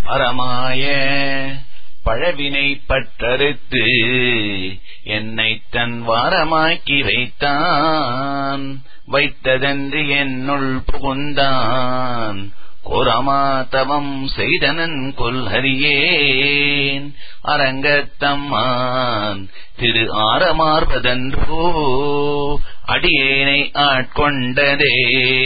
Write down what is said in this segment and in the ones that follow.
பரமாய பழவினை பற்றறுத்து என்னை தன் வாரமாக்கி வைத்தான் வைத்ததன்று என்னுள் புகுந்தான் கோரமாதவம் செய்தனன் கொல்ஹரியேன் அரங்கத்தம்மான் திரு ஆரமார்பதன்றோ அடியேனை ஆட்கொண்டதே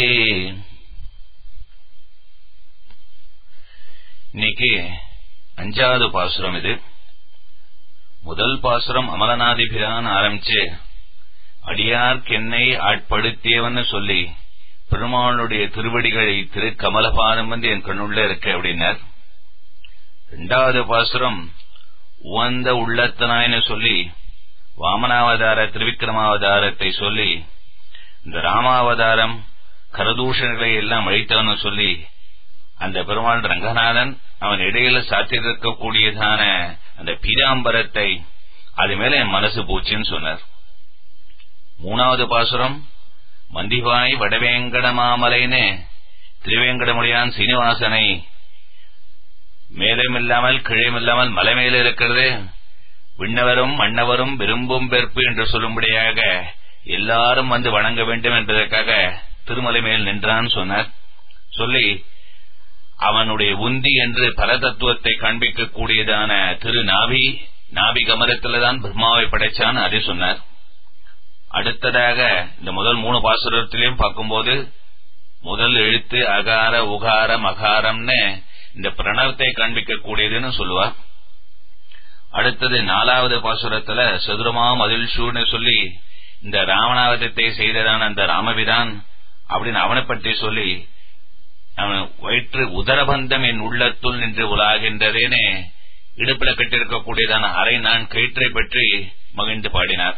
இன்னைக்கு அஞ்சாவது பாசுரம் இது முதல் பாசுரம் அமலநாதிபிரான் ஆரம்பிச்சு அடியார்க்கென்னை ஆட்படுத்தியவன்னு சொல்லி பெருமாளுடைய திருவடிகளை திரு கமலபாதம் வந்து என் கண்ணுள்ள இருக்கு அப்படின்னார் இரண்டாவது பாசுரம் உவந்த உள்ளத்தனாய்னு சொல்லி வாமனாவதார திருவிக்கிரமாவதாரத்தை சொல்லி இந்த ராமாவதாரம் கரதூஷணங்களை எல்லாம் அழித்தவன்னு சொல்லி அந்த பெருமாள் ரங்கநாதன் அவன் இடையில சாத்தியிருக்கக்கூடியதான அந்த பீதாம்பரத்தை அது மேல என் மனசு போச்சுன்னு சொன்னார் மூணாவது பாசுரம் மந்திவாய் வடவேங்கட மாமலைன்னு திருவேங்கடமுடியான் சீனிவாசனை மேலும் இல்லாமல் கீழும் இல்லாமல் மலை மேல இருக்கிறது விண்ணவரும் மன்னவரும் விரும்பும் பெற்பு என்று சொல்லும்படியாக எல்லாரும் வந்து வணங்க வேண்டும் என்பதற்காக திருமலை மேல் நின்றான் சொன்னார் சொல்லி அவனுடைய உந்தி என்று பல தத்துவத்தை காண்பிக்கக்கூடியதான திரு நாபி நாபி கமலத்தில்தான் பிரம்மாவை படைச்சான் அதை சொன்னார் அடுத்ததாக இந்த முதல் மூணு பாசுரத்திலையும் பார்க்கும்போது முதல் எழுத்து அகார உகார மகாரம்னு இந்த பிரணவத்தை காண்பிக்கக்கூடியதுன்னு சொல்லுவார் அடுத்தது நாலாவது பாசுரத்துல சதுரமா மதில் ஷூன்னு சொல்லி இந்த ராவணாவதத்தை செய்ததான அந்த ராமபிரான் அப்படின்னு அவனை பற்றி சொல்லி அவன் வயிற்று உதரபந்தம் என் உள்ளத்துள் நின்று உலாகின்றதேனே இடுப்புல கட்டிருக்கக்கூடியதான அரை நான் கயிற்றை பற்றி மகிழ்ந்து பாடினார்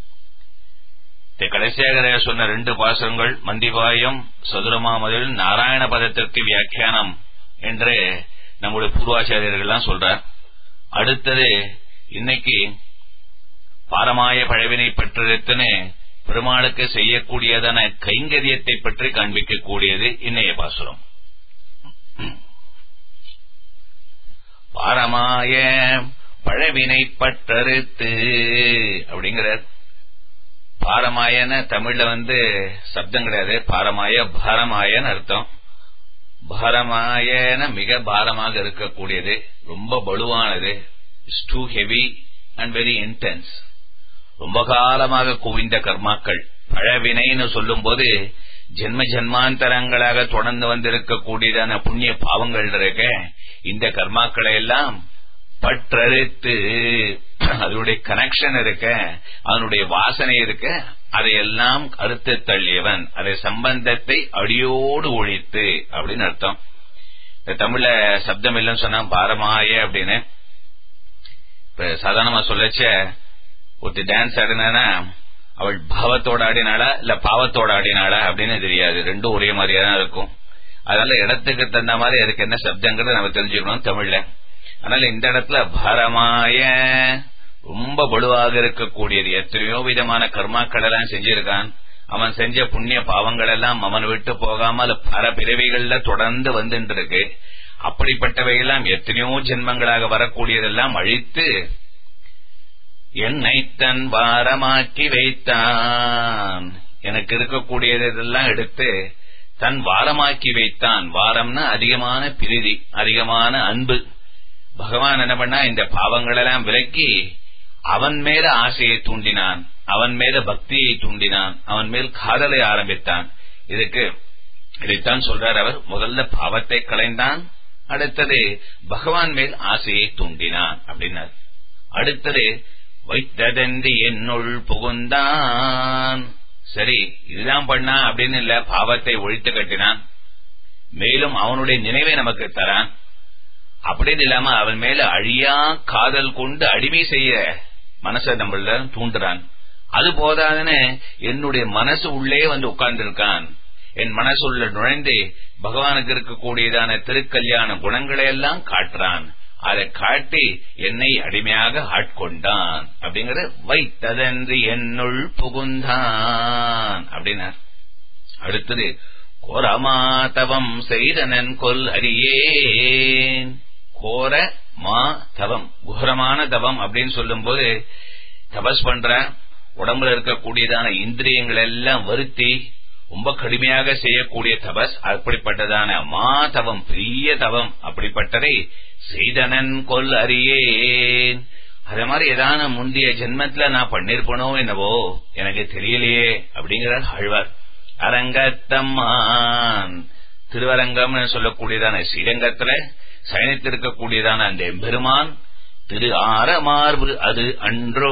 கடைசியாக சொன்ன ரெண்டு பாசங்கள் மந்திபாயம் சதுரமாமதில் நாராயண பதத்திற்கு வியாக்கியானம் என்று நம்முடைய பூர்வாச்சாரியர்கள்லாம் சொல்றார் அடுத்தது இன்னைக்கு பாரமாய பழவினை பற்றிருத்துன்னு பெருமாளுக்கு செய்யக்கூடியதான கைங்கரியத்தை பற்றி காண்பிக்கக்கூடியது இன்னைய பாசுரம் பாரமாய பழவினை பற்றறுத்து அப்படிங்கிறார் பாரமாயன தமிழ்ல வந்து சப்தம் கிடையாது பாரமாய பாரமாயன்னு அர்த்தம் பாரமாயன மிக பாரமாக இருக்கக்கூடியது ரொம்ப பலுவானது it's too heavy and very intense ரொம்ப காலமாக குவிந்த கர்மாக்கள் பழவினைன்னு சொல்லும் போது ஜென்ம ஜென்மாந்தரங்களாக தொடர்ந்து வந்திருக்கக்கூடியதான புண்ணிய பாவங்கள் இருக்க இந்த கர்மாக்களை எல்லாம் பற்றறுத்து அதனுடைய கனெக்ஷன் இருக்க அதனுடைய வாசனை இருக்க அதையெல்லாம் அறுத்து தள்ளியவன் அதை சம்பந்தத்தை அடியோடு ஒழித்து அப்படின்னு அர்த்தம் இந்த தமிழ்ல சப்தம் இல்லைன்னு சொன்னா பாரமாய அப்படின்னு இப்ப சாதாரணமா சொல்லச்ச ஒருத்தி டான்ஸ் ஆடினா அவள் பாவத்தோட ஆடினாளா இல்ல பாவத்தோட ஆடினாளா அப்படின்னு தெரியாது ரெண்டும் ஒரே மாதிரியா தான் இருக்கும் அதனால இடத்துக்கு தகுந்த மாதிரி அதுக்கு என்ன சப்தங்கிறத நம்ம தெரிஞ்சுக்கணும் தமிழ்ல அதனால இந்த இடத்துல பாரமாய ரொம்ப வலுவாக இருக்கக்கூடியது எத்தனையோ விதமான கர்மாக்கள் எல்லாம் செஞ்சிருக்கான் அவன் செஞ்ச புண்ணிய பாவங்கள் எல்லாம் அவன் விட்டு போகாமல் பல பிறவிகள்ல தொடர்ந்து வந்துட்டு இருக்கு அப்படிப்பட்டவையெல்லாம் எத்தனையோ ஜென்மங்களாக வரக்கூடியதெல்லாம் அழித்து என்னை தன் வாரமாக்கி வைத்தான் எனக்கு இருக்கக்கூடியதெல்லாம் எடுத்து தன் வாரமாக்கி வைத்தான் வாரம்னா அதிகமான பிரிதி அதிகமான அன்பு பகவான் என்ன பண்ணா இந்த பாவங்கள் எல்லாம் விலக்கி அவன் மேல ஆசையை தூண்டினான் அவன் மேல பக்தியை தூண்டினான் அவன் மேல் காதலை ஆரம்பித்தான் இதுக்கு இதைத்தான் சொல்றார் அவர் முதல்ல பாவத்தை களைந்தான் அடுத்தது பகவான் மேல் ஆசையை தூண்டினான் அப்படின்னார் அடுத்தது வைத்ததென்று என்னுள் புகுந்தான் சரி இதுதான் பண்ணா அப்படின்னு இல்ல பாவத்தை ஒழித்து கட்டினான் மேலும் அவனுடைய நினைவை நமக்கு தரான் அப்படின்னு இல்லாம அவன் மேல அழியா காதல் கொண்டு அடிமை செய்ய மனசை நம்மள தூண்டுறான் அது போதாதுன்னு என்னுடைய மனசு உள்ளே வந்து உட்கார்ந்து இருக்கான் என் மனசுள்ள நுழைந்து பகவானுக்கு இருக்கக்கூடியதான திருக்கல்யாண குணங்களை எல்லாம் காட்டுறான் அதை காட்டி என்னை அடிமையாக ஆட்கொண்டான் அப்படிங்கறது வைத்ததன்று என்னுள் புகுந்தான் அப்படின்னார் அடுத்தது கோரமாதவம் செய்தனன் கொல் அறியேன் கோர மா தவம் குஹரமான தவம் அப்படின்னு சொல்லும்போது தபஸ் பண்ற உடம்புல இருக்கக்கூடியதான இந்திரியங்கள் எல்லாம் வருத்தி ரொம்ப கடுமையாக செய்யக்கூடிய தபஸ் அப்படிப்பட்டதான மா தவம் பெரிய தவம் அப்படிப்பட்டதை செய்தனன் கொல் அறியேன் அதே மாதிரி ஏதான முந்தைய ஜென்மத்துல நான் பண்ணிருப்பனோ என்னவோ எனக்கு தெரியலையே அப்படிங்கிறார் ஆழ்வார் அரங்கத்தம்மான் திருவரங்கம் சொல்லக்கூடியதான ஸ்ரீரங்கத்துல சயனித்திருக்கக்கூடியதான அந்த எம்பெருமான் திரு ஆரமார்பு அது அன்றோ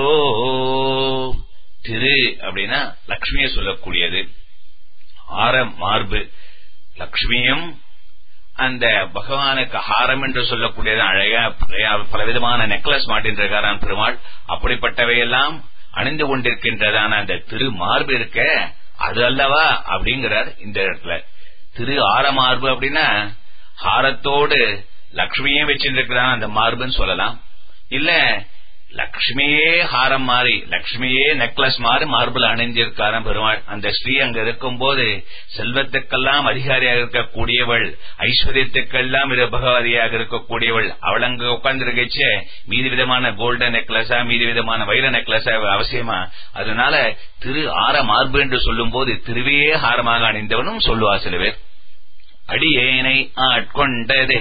திரு அப்படின்னா லக்ஷ்மியை சொல்லக்கூடியது ஆர மார்பு லக்ஷ்மியும் அந்த பகவானுக்கு ஹாரம் என்று சொல்லக்கூடியது அழகா பலவிதமான நெக்லஸ் மாட்டின்றிருக்காரான் பெருமாள் அப்படிப்பட்டவையெல்லாம் அணிந்து கொண்டிருக்கின்றதான அந்த திரு மார்பு இருக்க அது அல்லவா அப்படிங்கிறார் இந்த இடத்துல திரு ஆரமார்பு அப்படின்னா ஹாரத்தோடு லக்ஷ்மியே வச்சிருக்கிறான் அந்த மார்புன்னு சொல்லலாம் இல்ல லக்ஷ்மியே ஹாரம் மாறி லக்ஷ்மியே நெக்லஸ் மாறி மார்பிள் அணிஞ்சிருக்காரன் பெருமாள் அந்த ஸ்ரீ அங்க இருக்கும் போது செல்வத்துக்கெல்லாம் அதிகாரியாக இருக்கக்கூடியவள் ஐஸ்வர்யத்துக்கெல்லாம் பகவதியாக இருக்கக்கூடியவள் அவள் அங்க உட்கார்ந்து மீதி விதமான கோல்டன் நெக்லஸா மீதி விதமான வைர நெக்லஸா அவசியமா அதனால திரு ஆர மார்பு என்று சொல்லும் போது திருவையே ஹாரமாக அணிந்தவனும் சொல்லுவா சில பேர் அடியேனை ஆட்கொண்டதே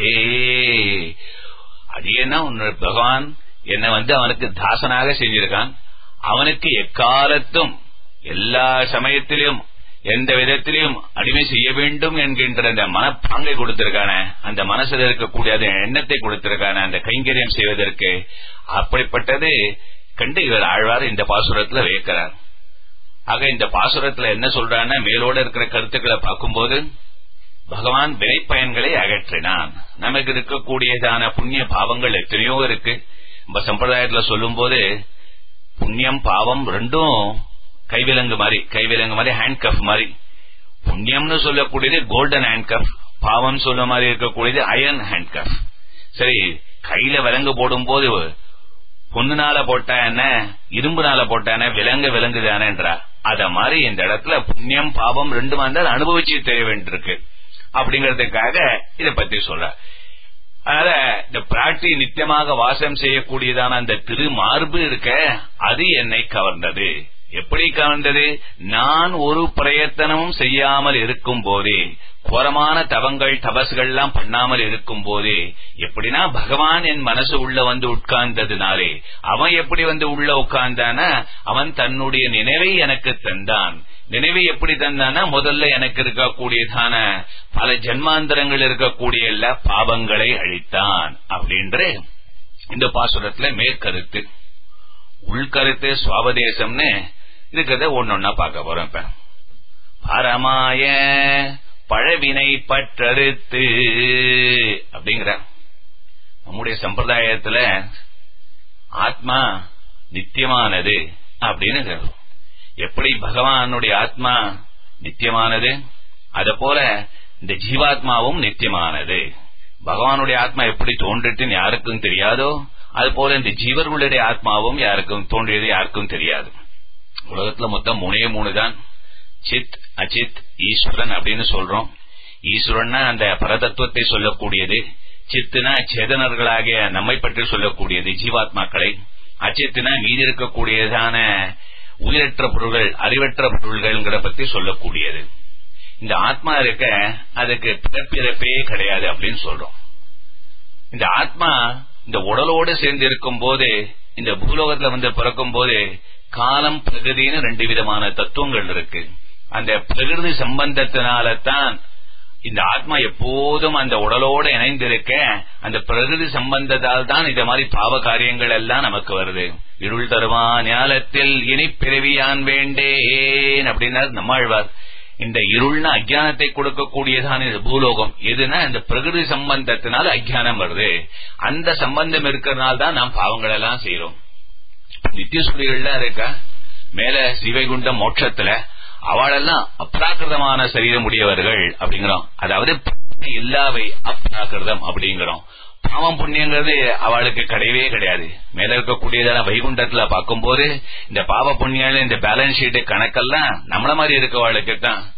அடியேனா உன்னோட பகவான் என்னை வந்து அவனுக்கு தாசனாக செஞ்சிருக்கான் அவனுக்கு எக்காலத்தும் எல்லா சமயத்திலும் எந்த விதத்திலையும் அடிமை செய்ய வேண்டும் என்கின்ற அந்த மனப்பாங்கை கொடுத்திருக்கான அந்த மனசுல இருக்கக்கூடிய அந்த எண்ணத்தை கொடுத்திருக்கான அந்த கைங்கரியம் செய்வதற்கு அப்படிப்பட்டது கண்டு இவர் ஆழ்வார் இந்த பாசுரத்துல வைக்கிறார் ஆக இந்த பாசுரத்துல என்ன சொல்றான்னா மேலோட இருக்கிற கருத்துக்களை பார்க்கும்போது பகவான் வினைப்பயன்களை அகற்றினான் நமக்கு இருக்கக்கூடியதான புண்ணிய பாவங்கள் எத்தனையோ இருக்கு நம்ம சம்பிரதாயத்துல சொல்லும் போது புண்ணியம் பாவம் ரெண்டும் கைவிலங்கு மாதிரி கைவிலங்கு மாதிரி ஹேண்ட் கஃப் மாதிரி புண்ணியம்னு சொல்லக்கூடியது கோல்டன் ஹேண்ட் கஃப் பாவம் சொல்ல மாதிரி இருக்கக்கூடியது அயன் ஹேண்ட் கஃப் சரி கையில விலங்கு போடும் போது பொண்ணுனால போட்டா என்ன இரும்புனால போட்டா என்ன விலங்கு விலங்குதானேன்றா அத மாதிரி இந்த இடத்துல புண்ணியம் பாவம் ரெண்டும் வந்தால் அனுபவிச்சு தெரிய வேண்டியிருக்கு அப்படிங்கறதுக்காக இத பத்தி சொல்ற அதனால இந்த பிராட்டி நித்தியமாக வாசம் செய்யக்கூடியதான அந்த திரு மார்பு இருக்க அது என்னை கவர்ந்தது எப்படி கவர்ந்தது நான் ஒரு பிரயத்தனமும் செய்யாமல் இருக்கும் போதே கோரமான தவங்கள் தபசுகள் எல்லாம் பண்ணாமல் இருக்கும் போதே எப்படின்னா பகவான் என் மனசு உள்ள வந்து உட்கார்ந்ததுனாலே அவன் எப்படி வந்து உள்ள உட்கார்ந்தானா அவன் தன்னுடைய நினைவை எனக்கு தந்தான் நினைவை எப்படி தந்தானா முதல்ல எனக்கு இருக்கக்கூடியதான பல ஜென்மாந்தரங்கள் இருக்கக்கூடிய எல்லா பாவங்களை அழித்தான் அப்படின்ற இந்த பாசுரத்துல மேற்கருத்து உள்கருத்து சுவாபதேசம்னு இருக்கிறத ஒன்னொன்னா பார்க்க போறோம் இப்ப பரமாய பழவினை பற்றறுத்து அப்படிங்கிற நம்முடைய சம்பிரதாயத்துல ஆத்மா நித்தியமானது அப்படின்னு எப்படி பகவானுடைய ஆத்மா நித்தியமானது அத போல இந்த ஜீவாத்மாவும் நித்தியமானது பகவானுடைய ஆத்மா எப்படி தோன்றிட்டுன்னு யாருக்கும் தெரியாதோ அது போல இந்த ஜீவர்களுடைய ஆத்மாவும் யாருக்கும் தோன்றியது யாருக்கும் தெரியாது உலகத்துல மொத்தம் மூணே மூணு தான் சித் அச்சித் ஈஸ்வரன் அப்படின்னு சொல்றோம் ஈஸ்வரன்னா அந்த பரதத்துவத்தை சொல்லக்கூடியது சித்துனா சேதனர்களாகிய நம்மை பற்றி சொல்லக்கூடியது ஜீவாத்மாக்களை அச்சித்துனா மீதி இருக்கக்கூடியதான உயிரற்ற பொருள்கள் அறிவற்ற பொருள்கள் பத்தி சொல்லக்கூடியது இந்த ஆத்மா இருக்க அதுக்கு பிறப்பிறப்பே கிடையாது அப்படின்னு சொல்றோம் இந்த ஆத்மா இந்த உடலோடு சேர்ந்து இருக்கும் போது இந்த பூலோகத்துல வந்து பிறக்கும் போது காலம் பிரகதின்னு ரெண்டு விதமான தத்துவங்கள் இருக்கு அந்த பிரகிருதி சம்பந்தத்தினால தான் இந்த ஆத்மா எப்போதும் அந்த உடலோடு இணைந்திருக்க அந்த பிரகிருதி சம்பந்தத்தால் தான் இந்த மாதிரி பாவ காரியங்கள் எல்லாம் நமக்கு வருது இருள் தருவா ஞாலத்தில் இனி பிறவியான் வேண்டேன் அப்படின்னா நம்மாழ்வார் இந்த இருள்னா அஜானத்தை கொடுக்கக்கூடியதான இந்த பூலோகம் எதுனா இந்த பிரகிருதி சம்பந்தத்தினால அஜானம் வருது அந்த சம்பந்தம் இருக்கிறதுனால தான் நாம் பாவங்கள் எல்லாம் செய்யறோம் நித்தியசூரிகள்லாம் இருக்கா மேல சிவைகுண்ட மோட்சத்துல அவளெல்லாம் அப்ராக்கிருதமான சரீரம் உடையவர்கள் அப்படிங்கிறோம் அதாவது இல்லாவை அப்ராக்கிருதம் அப்படிங்கிறோம் பாவம் புண்ணியங்கிறது அவளுக்கு கிடையவே கிடையாது மேல இருக்கக்கூடியதான வைகுண்டத்துல பார்க்கும்போது இந்த பாவ புண்ணியம் இந்த பேலன்ஸ் ஷீட் கணக்கெல்லாம் நம்மள மாதிரி இருக்கவாளுக்கு தான்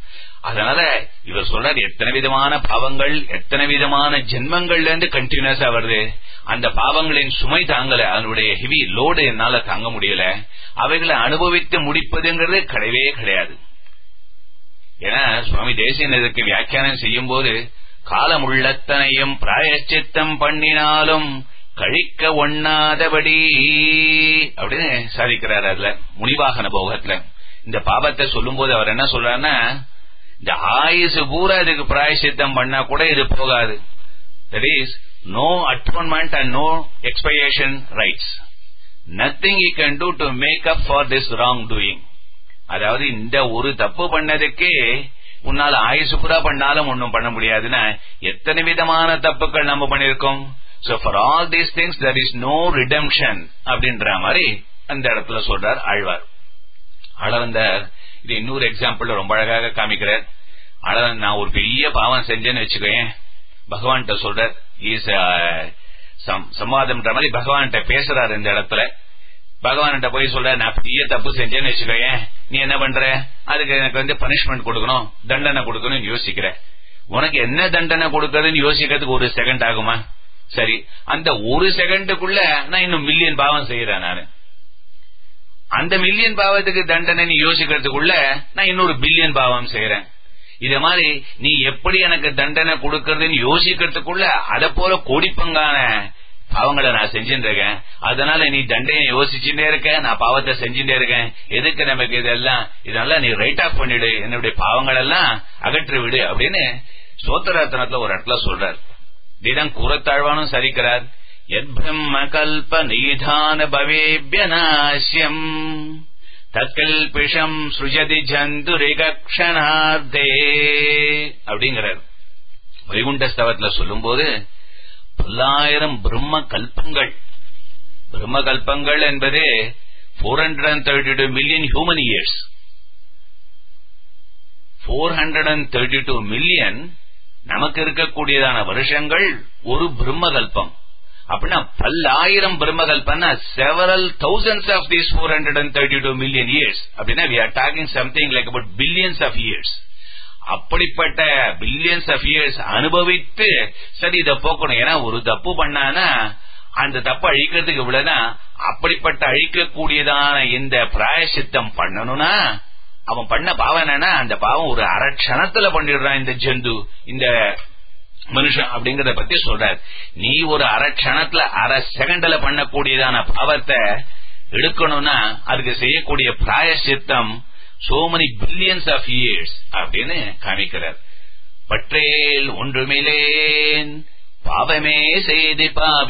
அதனால இவர் சொல்றார் எத்தனை விதமான பாவங்கள் எத்தனை விதமான ஜென்மங்கள்ல இருந்து கண்டினியூஸா வருது அந்த பாவங்களின் சுமை தாங்கல அதனுடைய ஹெவி லோடு என்னால தாங்க முடியல அவைகளை அனுபவித்து முடிப்பதுங்கிறது கிடையவே கிடையாது ஏன்னா சுவாமி தேசியன் இதற்கு வியாக்கியானம் செய்யும் போது காலம் உள்ளத்தனையும் பிராயச்சித்தம் பண்ணினாலும் கழிக்க ஒண்ணாதபடி அப்படின்னு சாதிக்கிறார் அதுல முனிவாகன போகத்துல இந்த பாபத்தை சொல்லும் போது அவர் என்ன சொல்றாருன்னா இந்த ஆயுசு பூரா இதுக்கு பிராயசித்தம் பண்ணா கூட இது போகாது that is no atonement and no expiation rites nothing you can do to make up for this wrongdoing அதாவது இந்த ஒரு தப்பு பண்ணதுக்கே உன்னால ஆயுசு பூரா பண்ணாலும் ஒன்னும் பண்ண முடியாதுன்னா எத்தனை விதமான தப்புகள் நம்ம பண்ணிருக்கோம் so for all these things there is no redemption அப்படின்ற மாதிரி அந்த இடத்துல சொல்றார் ஆழ்வார் அளவந்தார் இது இன்னொரு எக்ஸாம்பிள் ரொம்ப அழகாக காமிக்கிறார் அளவன் நான் ஒரு பெரிய பாவம் செஞ்சேன்னு வச்சுக்கோயேன் பகவான்கிட்ட சொல்றார் இஸ் சம்வாதம்ன்ற மாதிரி பகவான்கிட்ட பேசுறாரு இந்த இடத்துல பகவான்கிட்ட போய் சொல்ற நான் பெரிய தப்பு செஞ்சேன்னு வச்சுக்கோயேன் நீ என்ன பண்ற அதுக்கு எனக்கு வந்து பனிஷ்மெண்ட் கொடுக்கணும் தண்டனை கொடுக்கணும்னு யோசிக்கிற உனக்கு என்ன தண்டனை கொடுக்கறதுன்னு யோசிக்கிறதுக்கு ஒரு செகண்ட் ஆகுமா சரி அந்த ஒரு செகண்டுக்குள்ள நான் இன்னும் மில்லியன் பாவம் செய்யறேன் நானு அந்த மில்லியன் பாவத்துக்கு தண்டனை யோசிக்கிறதுக்குள்ள நான் இன்னொரு பில்லியன் பாவம் செய்யறேன் இத மாதிரி நீ எப்படி எனக்கு தண்டனை கொடுக்கறதுன்னு யோசிக்கிறதுக்குள்ள அத போல கோடிப்பங்கான பாவங்களை நான் செஞ்சுட்டு இருக்கேன் அதனால நீ தண்டையை யோசிச்சுட்டே இருக்க நான் பாவத்தை செஞ்சுட்டே இருக்கேன் எதுக்கு நமக்கு இதெல்லாம் இதெல்லாம் நீ ரைட் ஆஃப் பண்ணிடு என்னுடைய பாவங்கள் எல்லாம் அகற்றி விடு அப்படின்னு சோத்தரத்தனத்துல ஒரு இடத்துல சொல்றார் இதுதான் கூறத்தாழ்வானும் சரிக்கிறார் எத் பிரம்ம கல்ப நீதான பவேபிய நாசியம் தற்கல்பிஷம் சுஜதி ஜந்துரிகக்ஷணார்த்தே அப்படிங்கிறார் வைகுண்ட ஸ்தவத்துல சொல்லும் போது பல்லாயிரம் பிரம்ம கல்பங்கள் பிரம்ம கல்பங்கள் என்பதே four hundred and thirty two million human years four hundred and thirty two million நமக்கு இருக்கக்கூடியதான வருஷங்கள் ஒரு பிரம்ம கல்பம் அப்படின்னா பல்லாயிரம் பிரம்மகல்பன்னா several thousands of these four hundred and thirty two million years அப்படின்னா we are talking something like about billions of years அப்படிப்பட்ட பில்லியன்ஸ் ஆஃப் இயர்ஸ் அனுபவித்து சரி இதை போக்கணும் ஏன்னா ஒரு தப்பு பண்ணானா அந்த தப்பு அழிக்கிறதுக்கு இவ்வளவுதான் அப்படிப்பட்ட அழிக்கக்கூடியதான இந்த பிராயசித்தம் பண்ணணும்னா அவன் பண்ண பாவம் என்னன்னா அந்த பாவம் ஒரு அரை க்ஷணத்துல பண்ணிடுறான் இந்த ஜந்து இந்த மனுஷன் அப்படிங்கறத பத்தி சொல்றாரு நீ ஒரு அரை க்ஷணத்துல அரை செகண்ட்ல பண்ணக்கூடியதான பாவத்தை எடுக்கணும்னா அதுக்கு செய்யக்கூடிய பிராயசித்தம் so many billions of years அப்படின்னு காமிக்கிறார் பற்றேல் ஒன்றுமிலேன் பாவமே செய்தி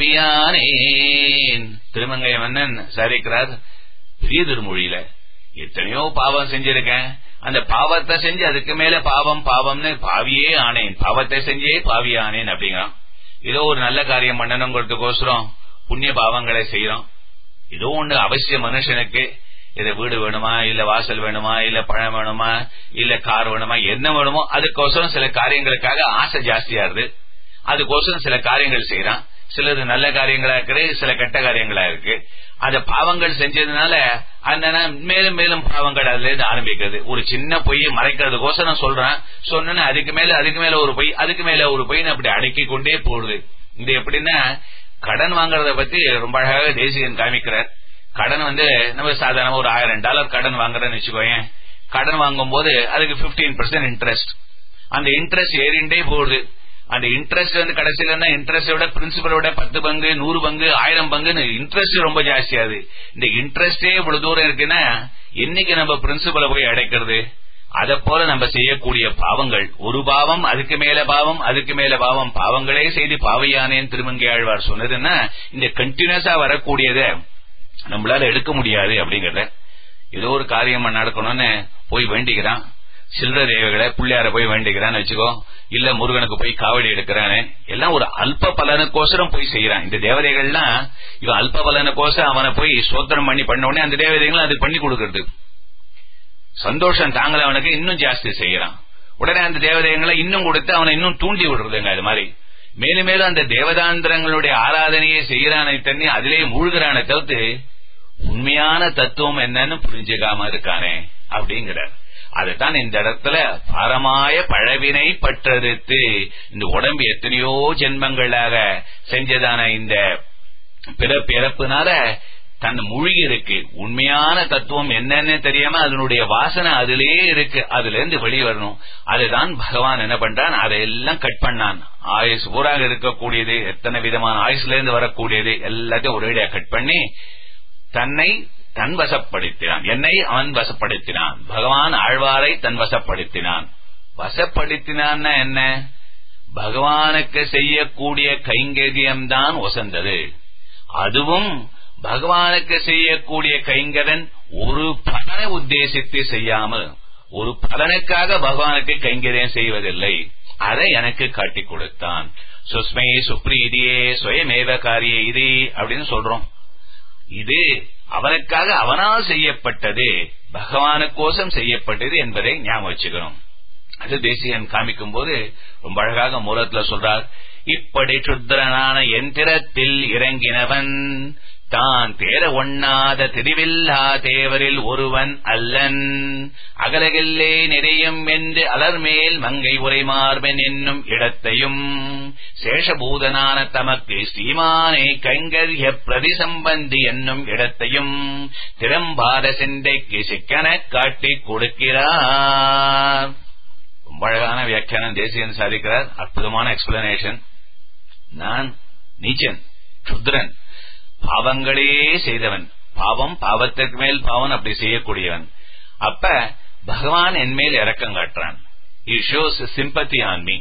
பாவியானேன் திருமங்கை மன்னன் சரிக்கிறார் பெரிய திருமொழியில எத்தனையோ பாவம் செஞ்சிருக்கேன் அந்த பாவத்தை செஞ்சு அதுக்கு மேல பாவம் பாவம்னு பாவியே ஆனேன் பாவத்தை செஞ்சே பாவி ஆனேன் அப்படிங்கிறான் ஏதோ ஒரு நல்ல காரியம் பண்ணணுங்கிறதுக்கோசரம் புண்ணிய பாவங்களை செய்யறோம் ஏதோ ஒண்ணு அவசிய மனுஷனுக்கு இத வீடு வேணுமா இல்ல வாசல் வேணுமா இல்ல பழம் வேணுமா இல்ல கார் வேணுமா என்ன வேணுமோ அதுக்கோசரம் சில காரியங்களுக்காக ஆசை ஜாஸ்தியா இருக்கு அதுக்கோசரம் சில காரியங்கள் செய்யறான் சிலது நல்ல காரியங்களா இருக்கு சில கெட்ட காரியங்களா இருக்கு அந்த பாவங்கள் செஞ்சதுனால அந்த மேலும் மேலும் பாவங்கள் அதுல இருந்து ஆரம்பிக்கிறது ஒரு சின்ன பொய் மறைக்கிறதுக்கோசரம் சொல்றான் சொன்னா அதுக்கு மேல அதுக்கு மேல ஒரு பொய் அதுக்கு மேல ஒரு பொய் அப்படி அடக்கி கொண்டே போடுது இது எப்படின்னா கடன் வாங்குறத பத்தி ரொம்ப அழகாக தேசியன் காமிக்கிறார் கடன் வந்து நம்ம சாதாரண ஒரு ஆயிரம் டாலர் கடன் வாங்குறேன்னு வச்சுக்கோயேன் கடன் வாங்கும் போது அதுக்கு பிப்டீன் பர்சன்ட் இன்ட்ரெஸ்ட் அந்த இன்ட்ரெஸ்ட் ஏறிண்டே போகுது அந்த இன்ட்ரெஸ்ட் வந்து கடைசியில என்ன இன்ட்ரெஸ்ட் விட பிரின்சிபல் விட பத்து பங்கு நூறு பங்கு ஆயிரம் பங்குன்னு இன்ட்ரெஸ்ட் ரொம்ப ஜாஸ்தியாகுது இந்த இன்ட்ரெஸ்டே இவ்வளவு தூரம் இருக்குன்னா என்னைக்கு நம்ம பிரின்சிபலை போய் அடைக்கிறது அதை போல நம்ம செய்யக்கூடிய பாவங்கள் ஒரு பாவம் அதுக்கு மேல பாவம் அதுக்கு மேல பாவம் பாவங்களே செய்து பாவையானேன்னு திருமங்கை ஆழ்வார் சொன்னதுன்னா இந்த கண்டினியூஸா வரக்கூடியத நம்மளால எடுக்க முடியாது அப்படிங்கறத ஏதோ ஒரு காரியம் நடக்கணும்னு போய் வேண்டிக்கிறான் சில்லற தேவைகளை பிள்ளையார போய் வேண்டிக்கிறான்னு வச்சுக்கோ இல்ல முருகனுக்கு போய் காவடி எடுக்கிறான்னு எல்லாம் ஒரு அல்ப பலனுக்கோசரம் போய் செய்யறான் இந்த தேவதைகள்லாம் இவன் அல்ப பலனுக்கோசரம் அவனை போய் சோத்திரம் பண்ணி பண்ண உடனே அந்த தேவதைகளும் அது பண்ணி கொடுக்கறது சந்தோஷம் தாங்கல அவனுக்கு இன்னும் ஜாஸ்தி செய்யறான் உடனே அந்த தேவதைகளை இன்னும் கொடுத்து அவனை இன்னும் தூண்டி விடுறதுங்க அது மாதிரி மேலும் மேலும் அந்த தேவதாந்திரங்களுடைய ஆராதனையை செய்யறானே தண்ணி அதிலேயே மூழ்கிறானே தவிர்த்து உண்மையான தத்துவம் என்னன்னு புரிஞ்சுக்காம இருக்கானே அப்படிங்கிறார் அதுதான் இந்த இடத்துல பரமாய பழவினை பற்றறுத்து இந்த உடம்பு எத்தனையோ ஜென்மங்களாக செஞ்சதான இந்த பிறப்பு இறப்புனால தன் மூழ்கி இருக்கு உண்மையான தத்துவம் என்னன்னு தெரியாம அதனுடைய வாசனை அதிலேயே இருக்கு அதுல இருந்து வெளிவரணும் அதுதான் பகவான் என்ன பண்றான் அதையெல்லாம் கட் பண்ணான் ஆயுஸ் ஊராக இருக்கக்கூடியது எத்தனை விதமான ஆயுஸ்ல இருந்து வரக்கூடியது எல்லாத்தையும் ஒரேடியா கட் பண்ணி தன்னை தன் வசப்படுத்தினான் என்னை அவன் வசப்படுத்தினான் பகவான் ஆழ்வாரை தன் வசப்படுத்தினான் வசப்படுத்தினான்னா என்ன பகவானுக்கு செய்யக்கூடிய கைங்கரியம்தான் ஒசந்தது அதுவும் பகவானுக்கு செய்யக்கூடிய கைங்கரன் ஒரு பலனை உத்தேசித்து செய்யாமல் ஒரு பலனுக்காக பகவானுக்கு கைங்கரியம் செய்வதில்லை அதை எனக்கு காட்டி கொடுத்தான் சுஸ்மை சுப்ரீதியே சுயமேவ காரிய இது அப்படின்னு சொல்றோம் இது அவனுக்காக அவனால் செய்யப்பட்டது பகவானுக்கோசம் செய்யப்பட்டது என்பதை ஞாபகம் வச்சுக்கணும் அது தேசியன் காமிக்கும் போது ரொம்ப அழகாக மூலத்துல சொல்றார் இப்படி சுத்திரனான எந்திரத்தில் இறங்கினவன் தான் தேர ஒண்ணாத திரிவில்லா தேவரில் ஒருவன் அல்லன் அகலகில்லே நிறையும் என்று அலர்மேல் மங்கை உரைமார்பன் என்னும் இடத்தையும் சேஷபூதனான தமக்கு ஸ்ரீமானே கைங்கரிய பிரதிசம்பந்தி என்னும் இடத்தையும் திறம்பாத சிந்தைக்கு சிக்கன காட்டி கொடுக்கிறார் ரொம்ப அழகான வியாக்கியானம் தேசியன் சாதிக்கிறார் அற்புதமான எக்ஸ்பிளனேஷன் நான் நீச்சன் சுத்ரன் பாவங்களே செய்தவன் பாவம் பாவத்திற்கு மேல் பாவம் அப்படி செய்யக்கூடியவன் அப்ப பகவான் என் மேல் இறக்கம் காட்டுறான் he shows sympathy on me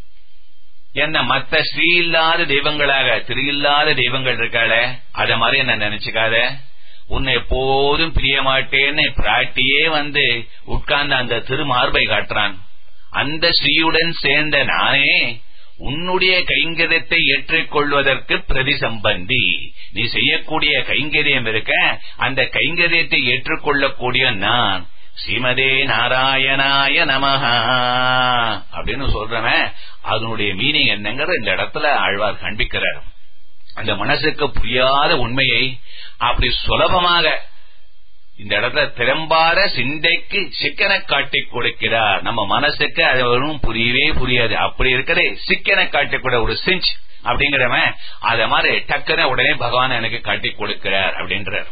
என்ன மத்த ஸ்ரீ இல்லாத தெய்வங்களாக திரு இல்லாத தெய்வங்கள் இருக்காள அத மாதிரி என்ன நினைச்சுக்காத உன்னை எப்போதும் பிரிய மாட்டேன்னு பிராட்டியே வந்து உட்கார்ந்து அந்த திருமார்பை காட்டுறான் அந்த ஸ்ரீயுடன் சேர்ந்த நானே உன்னுடைய கைங்கரியத்தை ஏற்றுக்கொள்வதற்கு பிரதிசம்பந்தி நீ செய்யக்கூடிய கைங்கரியம் இருக்க அந்த கைங்கரியத்தை ஏற்றுக்கொள்ளக்கூடிய நான் ஸ்ரீமதே நாராயணாய நமஹா அப்படின்னு சொல்றவன் அதனுடைய மீனிங் என்னங்கிற இந்த இடத்துல ஆழ்வார் காண்பிக்கிறார் அந்த மனசுக்கு புரியாத உண்மையை அப்படி சுலபமாக இந்த இடத்துல திறம்பார சிந்தைக்கு சிக்கனை காட்டி கொடுக்கிறார் நம்ம மனசுக்கு அது வரும் புரியவே புரியாது அப்படி இருக்கிற சிக்கனை காட்டி கூட ஒரு சிஞ்ச் அப்படிங்கிறவன் அத மாதிரி டக்குன உடனே பகவான் எனக்கு காட்டி கொடுக்கிறார் அப்படின்றார்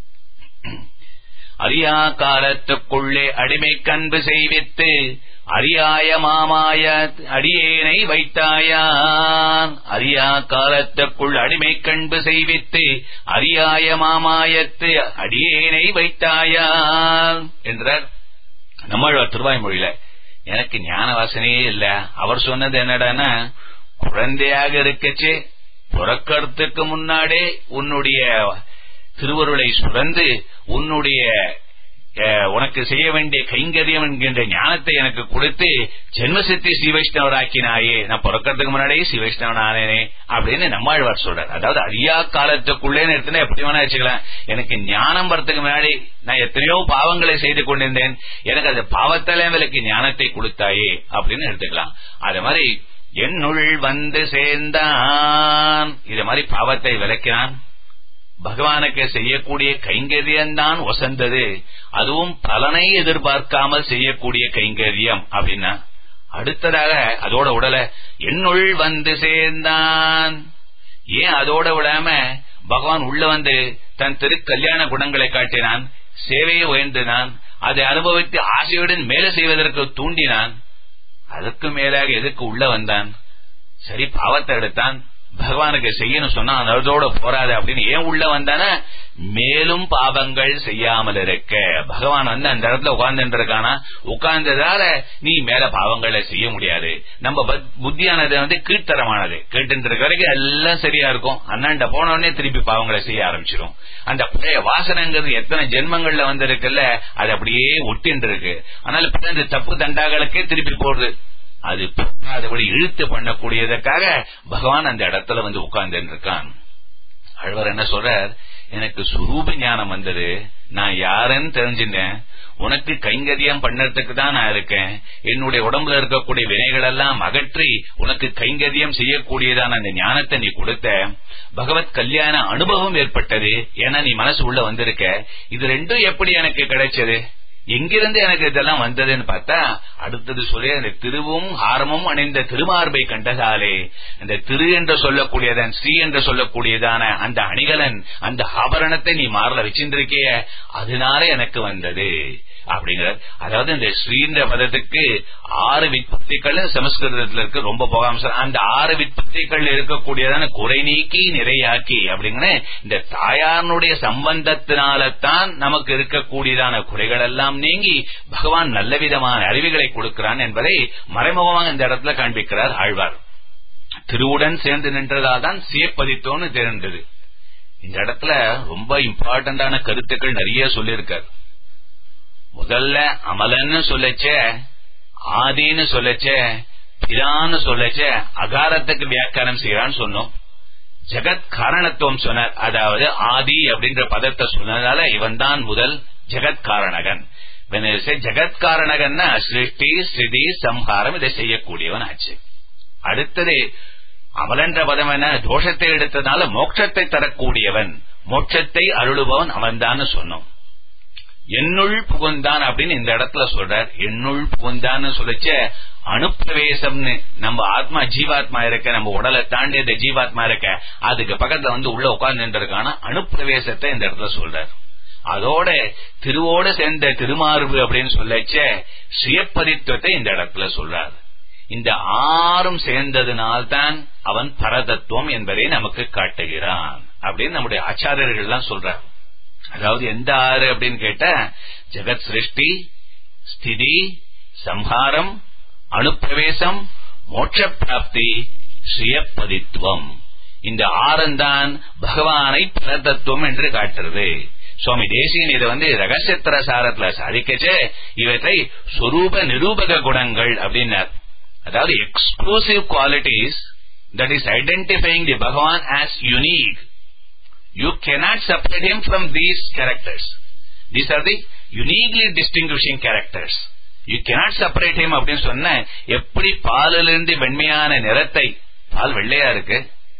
அரியா காலத்துக்குள்ளே அடிமை கன்பு செய்வித்து அரியாய மாமாய அடியேனை வைத்தாயான் அரியா காலத்துக்குள் அடிமை கண்பு செய்வித்து அரியாய மாமாயத்து அடியேனை வைத்தாயான் என்றார் நம்மளோட திருவாய்மொழியில எனக்கு ஞான வாசனையே இல்ல அவர் சொன்னது என்னடானா குழந்தையாக இருக்கச்சே பிறக்கிறதுக்கு முன்னாடே உன்னுடைய திருவருளை சுரந்து உன்னுடைய உனக்கு செய்ய வேண்டிய கைங்கரியம் என்கின்ற ஞானத்தை எனக்கு கொடுத்து ஜென்மசித்தி ஸ்ரீவைஷ்ணவராக்கினாயே நான் பிறக்கிறதுக்கு முன்னாடியே ஸ்ரீவைஷ்ணவன் ஆனேனே அப்படின்னு நம்மாழ்வார் சொல்றார் அதாவது அரியா காலத்துக்குள்ளே எடுத்துனா எப்படி வேணா வச்சுக்கலாம் எனக்கு ஞானம் வரத்துக்கு முன்னாடி நான் எத்தனையோ பாவங்களை செய்து கொண்டிருந்தேன் எனக்கு அந்த பாவத்தாலே விலக்கு ஞானத்தை கொடுத்தாயே அப்படின்னு எடுத்துக்கலாம் அது மாதிரி என்னுள் வந்து சேர்ந்தான் இது மாதிரி பாவத்தை விளக்கினான் பகவானுக்கு செய்யக்கூடிய கைங்கரியம்தான் வசந்தது அதுவும் பலனை எதிர்பார்க்காமல் செய்யக்கூடிய கைங்கரியம் அப்படின்னா அடுத்ததாக அதோட உடல என்னுள் வந்து சேர்ந்தான் ஏன் அதோட விடாம பகவான் உள்ள வந்து தன் திரு கல்யாண குணங்களை காட்டினான் சேவையை உயர்ந்தினான் அதை அனுபவித்து ஆசையுடன் மேலே செய்வதற்கு தூண்டினான் அதுக்கு மேலாக எதுக்கு உள்ள வந்தான் சரி பாவத்தை எடுத்தான் பகவானுக்கு செய்யணும் சொன்னா அதோட போறாது அப்படின்னு ஏன் உள்ள வந்தானா மேலும் பாவங்கள் செய்யாமல் இருக்க பகவான் வந்து அந்த இடத்துல உட்கார்ந்து இருக்கானா உட்கார்ந்ததால நீ மேல பாவங்களை செய்ய முடியாது நம்ம புத்தியானது வந்து கீழ்த்தரமானது கேட்டு இருக்க வரைக்கும் எல்லாம் சரியா இருக்கும் அண்ணாண்ட போன உடனே திருப்பி பாவங்களை செய்ய ஆரம்பிச்சிடும் அந்த பழைய வாசனைங்கிறது எத்தனை ஜென்மங்கள்ல வந்திருக்குல்ல அது அப்படியே ஒட்டின்னு இருக்கு ஆனால் இந்த தப்பு தண்டாக்களுக்கே திருப்பி போடுது அது அதுபடி இழுத்து பண்ணக்கூடியதற்காக பகவான் அந்த இடத்துல வந்து உட்கார்ந்து இருக்கான் அழ்வர் என்ன சொல்றார் எனக்கு சுரூப ஞானம் வந்தது நான் யாருன்னு தெரிஞ்சுட்டேன் உனக்கு கைங்கரியம் பண்ணறதுக்கு தான் நான் இருக்கேன் என்னுடைய உடம்புல இருக்கக்கூடிய வினைகள் எல்லாம் அகற்றி உனக்கு கைங்கரியம் செய்யக்கூடியதான அந்த ஞானத்தை நீ கொடுத்த பகவத் கல்யாண அனுபவம் ஏற்பட்டது ஏன்னா நீ மனசு உள்ள வந்திருக்க இது ரெண்டும் எப்படி எனக்கு கிடைச்சது எங்கிருந்து எனக்கு இதெல்லாம் வந்ததுன்னு பார்த்தா அடுத்தது சொல்லி அந்த திருவும் ஹாரமும் அணிந்த திருமார்பை கண்டதாலே அந்த திரு என்று சொல்லக்கூடியதன் ஸ்ரீ என்று சொல்லக்கூடியதான அந்த அணிகலன் அந்த ஆபரணத்தை நீ மாறல வச்சிருந்திருக்கிய அதனால எனக்கு வந்தது அப்படிங்கிறார் அதாவது இந்த ஸ்ரீன்ற பதத்துக்கு ஆறு விற்பத்திகள் சமஸ்கிருதத்துல இருக்கு ரொம்ப போகாம சொல்ல. அந்த ஆறு விற்பத்திகள் இருக்கக்கூடியதான குறை நீக்கி நிறையாக்கி அப்படிங்கிற இந்த தாயாரனுடைய சம்பந்தத்தினால்தான் நமக்கு இருக்கக்கூடியதான குறைகள் எல்லாம் நீங்கி பகவான் நல்ல விதமான அறிவுகளை கொடுக்கிறான் என்பதை மறைமுகமாக இந்த இடத்துல காண்பிக்கிறார் ஆழ்வார் திருவுடன் சேர்ந்து நின்றதால் தான் சேப்பதித்தோன்னு தெரிந்தது இந்த இடத்துல ரொம்ப இம்பார்ட்டன்டான கருத்துக்கள் நிறைய சொல்லியிருக்காரு முதல்ல அமலன்னு சொல்லச்ச ஆதின்னு சொல்லச்ச பிரான்னு சொல்லச்ச அகாரத்துக்கு வியாக்கியானம் செய்யறான்னு சொன்னோம் ஜெகத் காரணத்துவம் சொன்னார் அதாவது ஆதி அப்படின்ற பதத்தை சொன்னதால இவன் தான் முதல் ஜெகத் காரணகன் ஜெகத் காரணகன்னா சிருஷ்டி ஸ்திதி சம்ஹாரம் இதை செய்யக்கூடியவன் ஆச்சு அடுத்தது அமலன்ற பதம் என்ன தோஷத்தை எடுத்ததால மோட்சத்தை தரக்கூடியவன் மோட்சத்தை அருளுபவன் அவன்தான் சொன்னோம் என்னுள் புகுந்தான் அப்படின்னு இந்த இடத்துல சொல்றார் என்னுள் புகுந்தான்னு சொல்லச்ச அணுப்பிரவேசம்னு நம்ம ஆத்மா ஜீவாத்மா இருக்க நம்ம உடலை தாண்டி இந்த ஜீவாத்மா இருக்க அதுக்கு பக்கத்துல வந்து உள்ள உட்கார்ந்து இருக்கான அணுப்பிரவேசத்தை இந்த இடத்துல சொல்றார் அதோட திருவோட சேர்ந்த திருமார்பு அப்படின்னு சொல்லச்ச சுயப்பதித்துவத்தை இந்த இடத்துல சொல்றார் இந்த ஆறும் சேர்ந்ததுனால்தான் அவன் பரதத்துவம் என்பதை நமக்கு காட்டுகிறான் அப்படின்னு நம்முடைய ஆச்சாரியர்கள் எல்லாம் சொல்றார் அதாவது எந்த ஆறு அப்படின்னு கேட்ட ஜெகத் சிருஷ்டி ஸ்திதி சம்ஹாரம் அணுப்பிரவேசம் மோட்ச பிராப்தி சுயப்பதித்துவம் இந்த ஆறந்தான் பகவானை பரதத்துவம் என்று காட்டுறது சுவாமி தேசியன் இதை வந்து ரகசியத்திர சாரத்துல சாதிக்கச்சே இவற்றை சொரூப நிரூபக குணங்கள் அப்படின்னார் அதாவது exclusive qualities that is identifying the Bhagavan as unique you cannot separate him from these characters. These are the uniquely distinguishing characters. You cannot separate him அப்படின்னு சொன்ன எப்படி பாலிலிருந்து வெண்மையான நிறத்தை பால் வெள்ளையா இருக்கு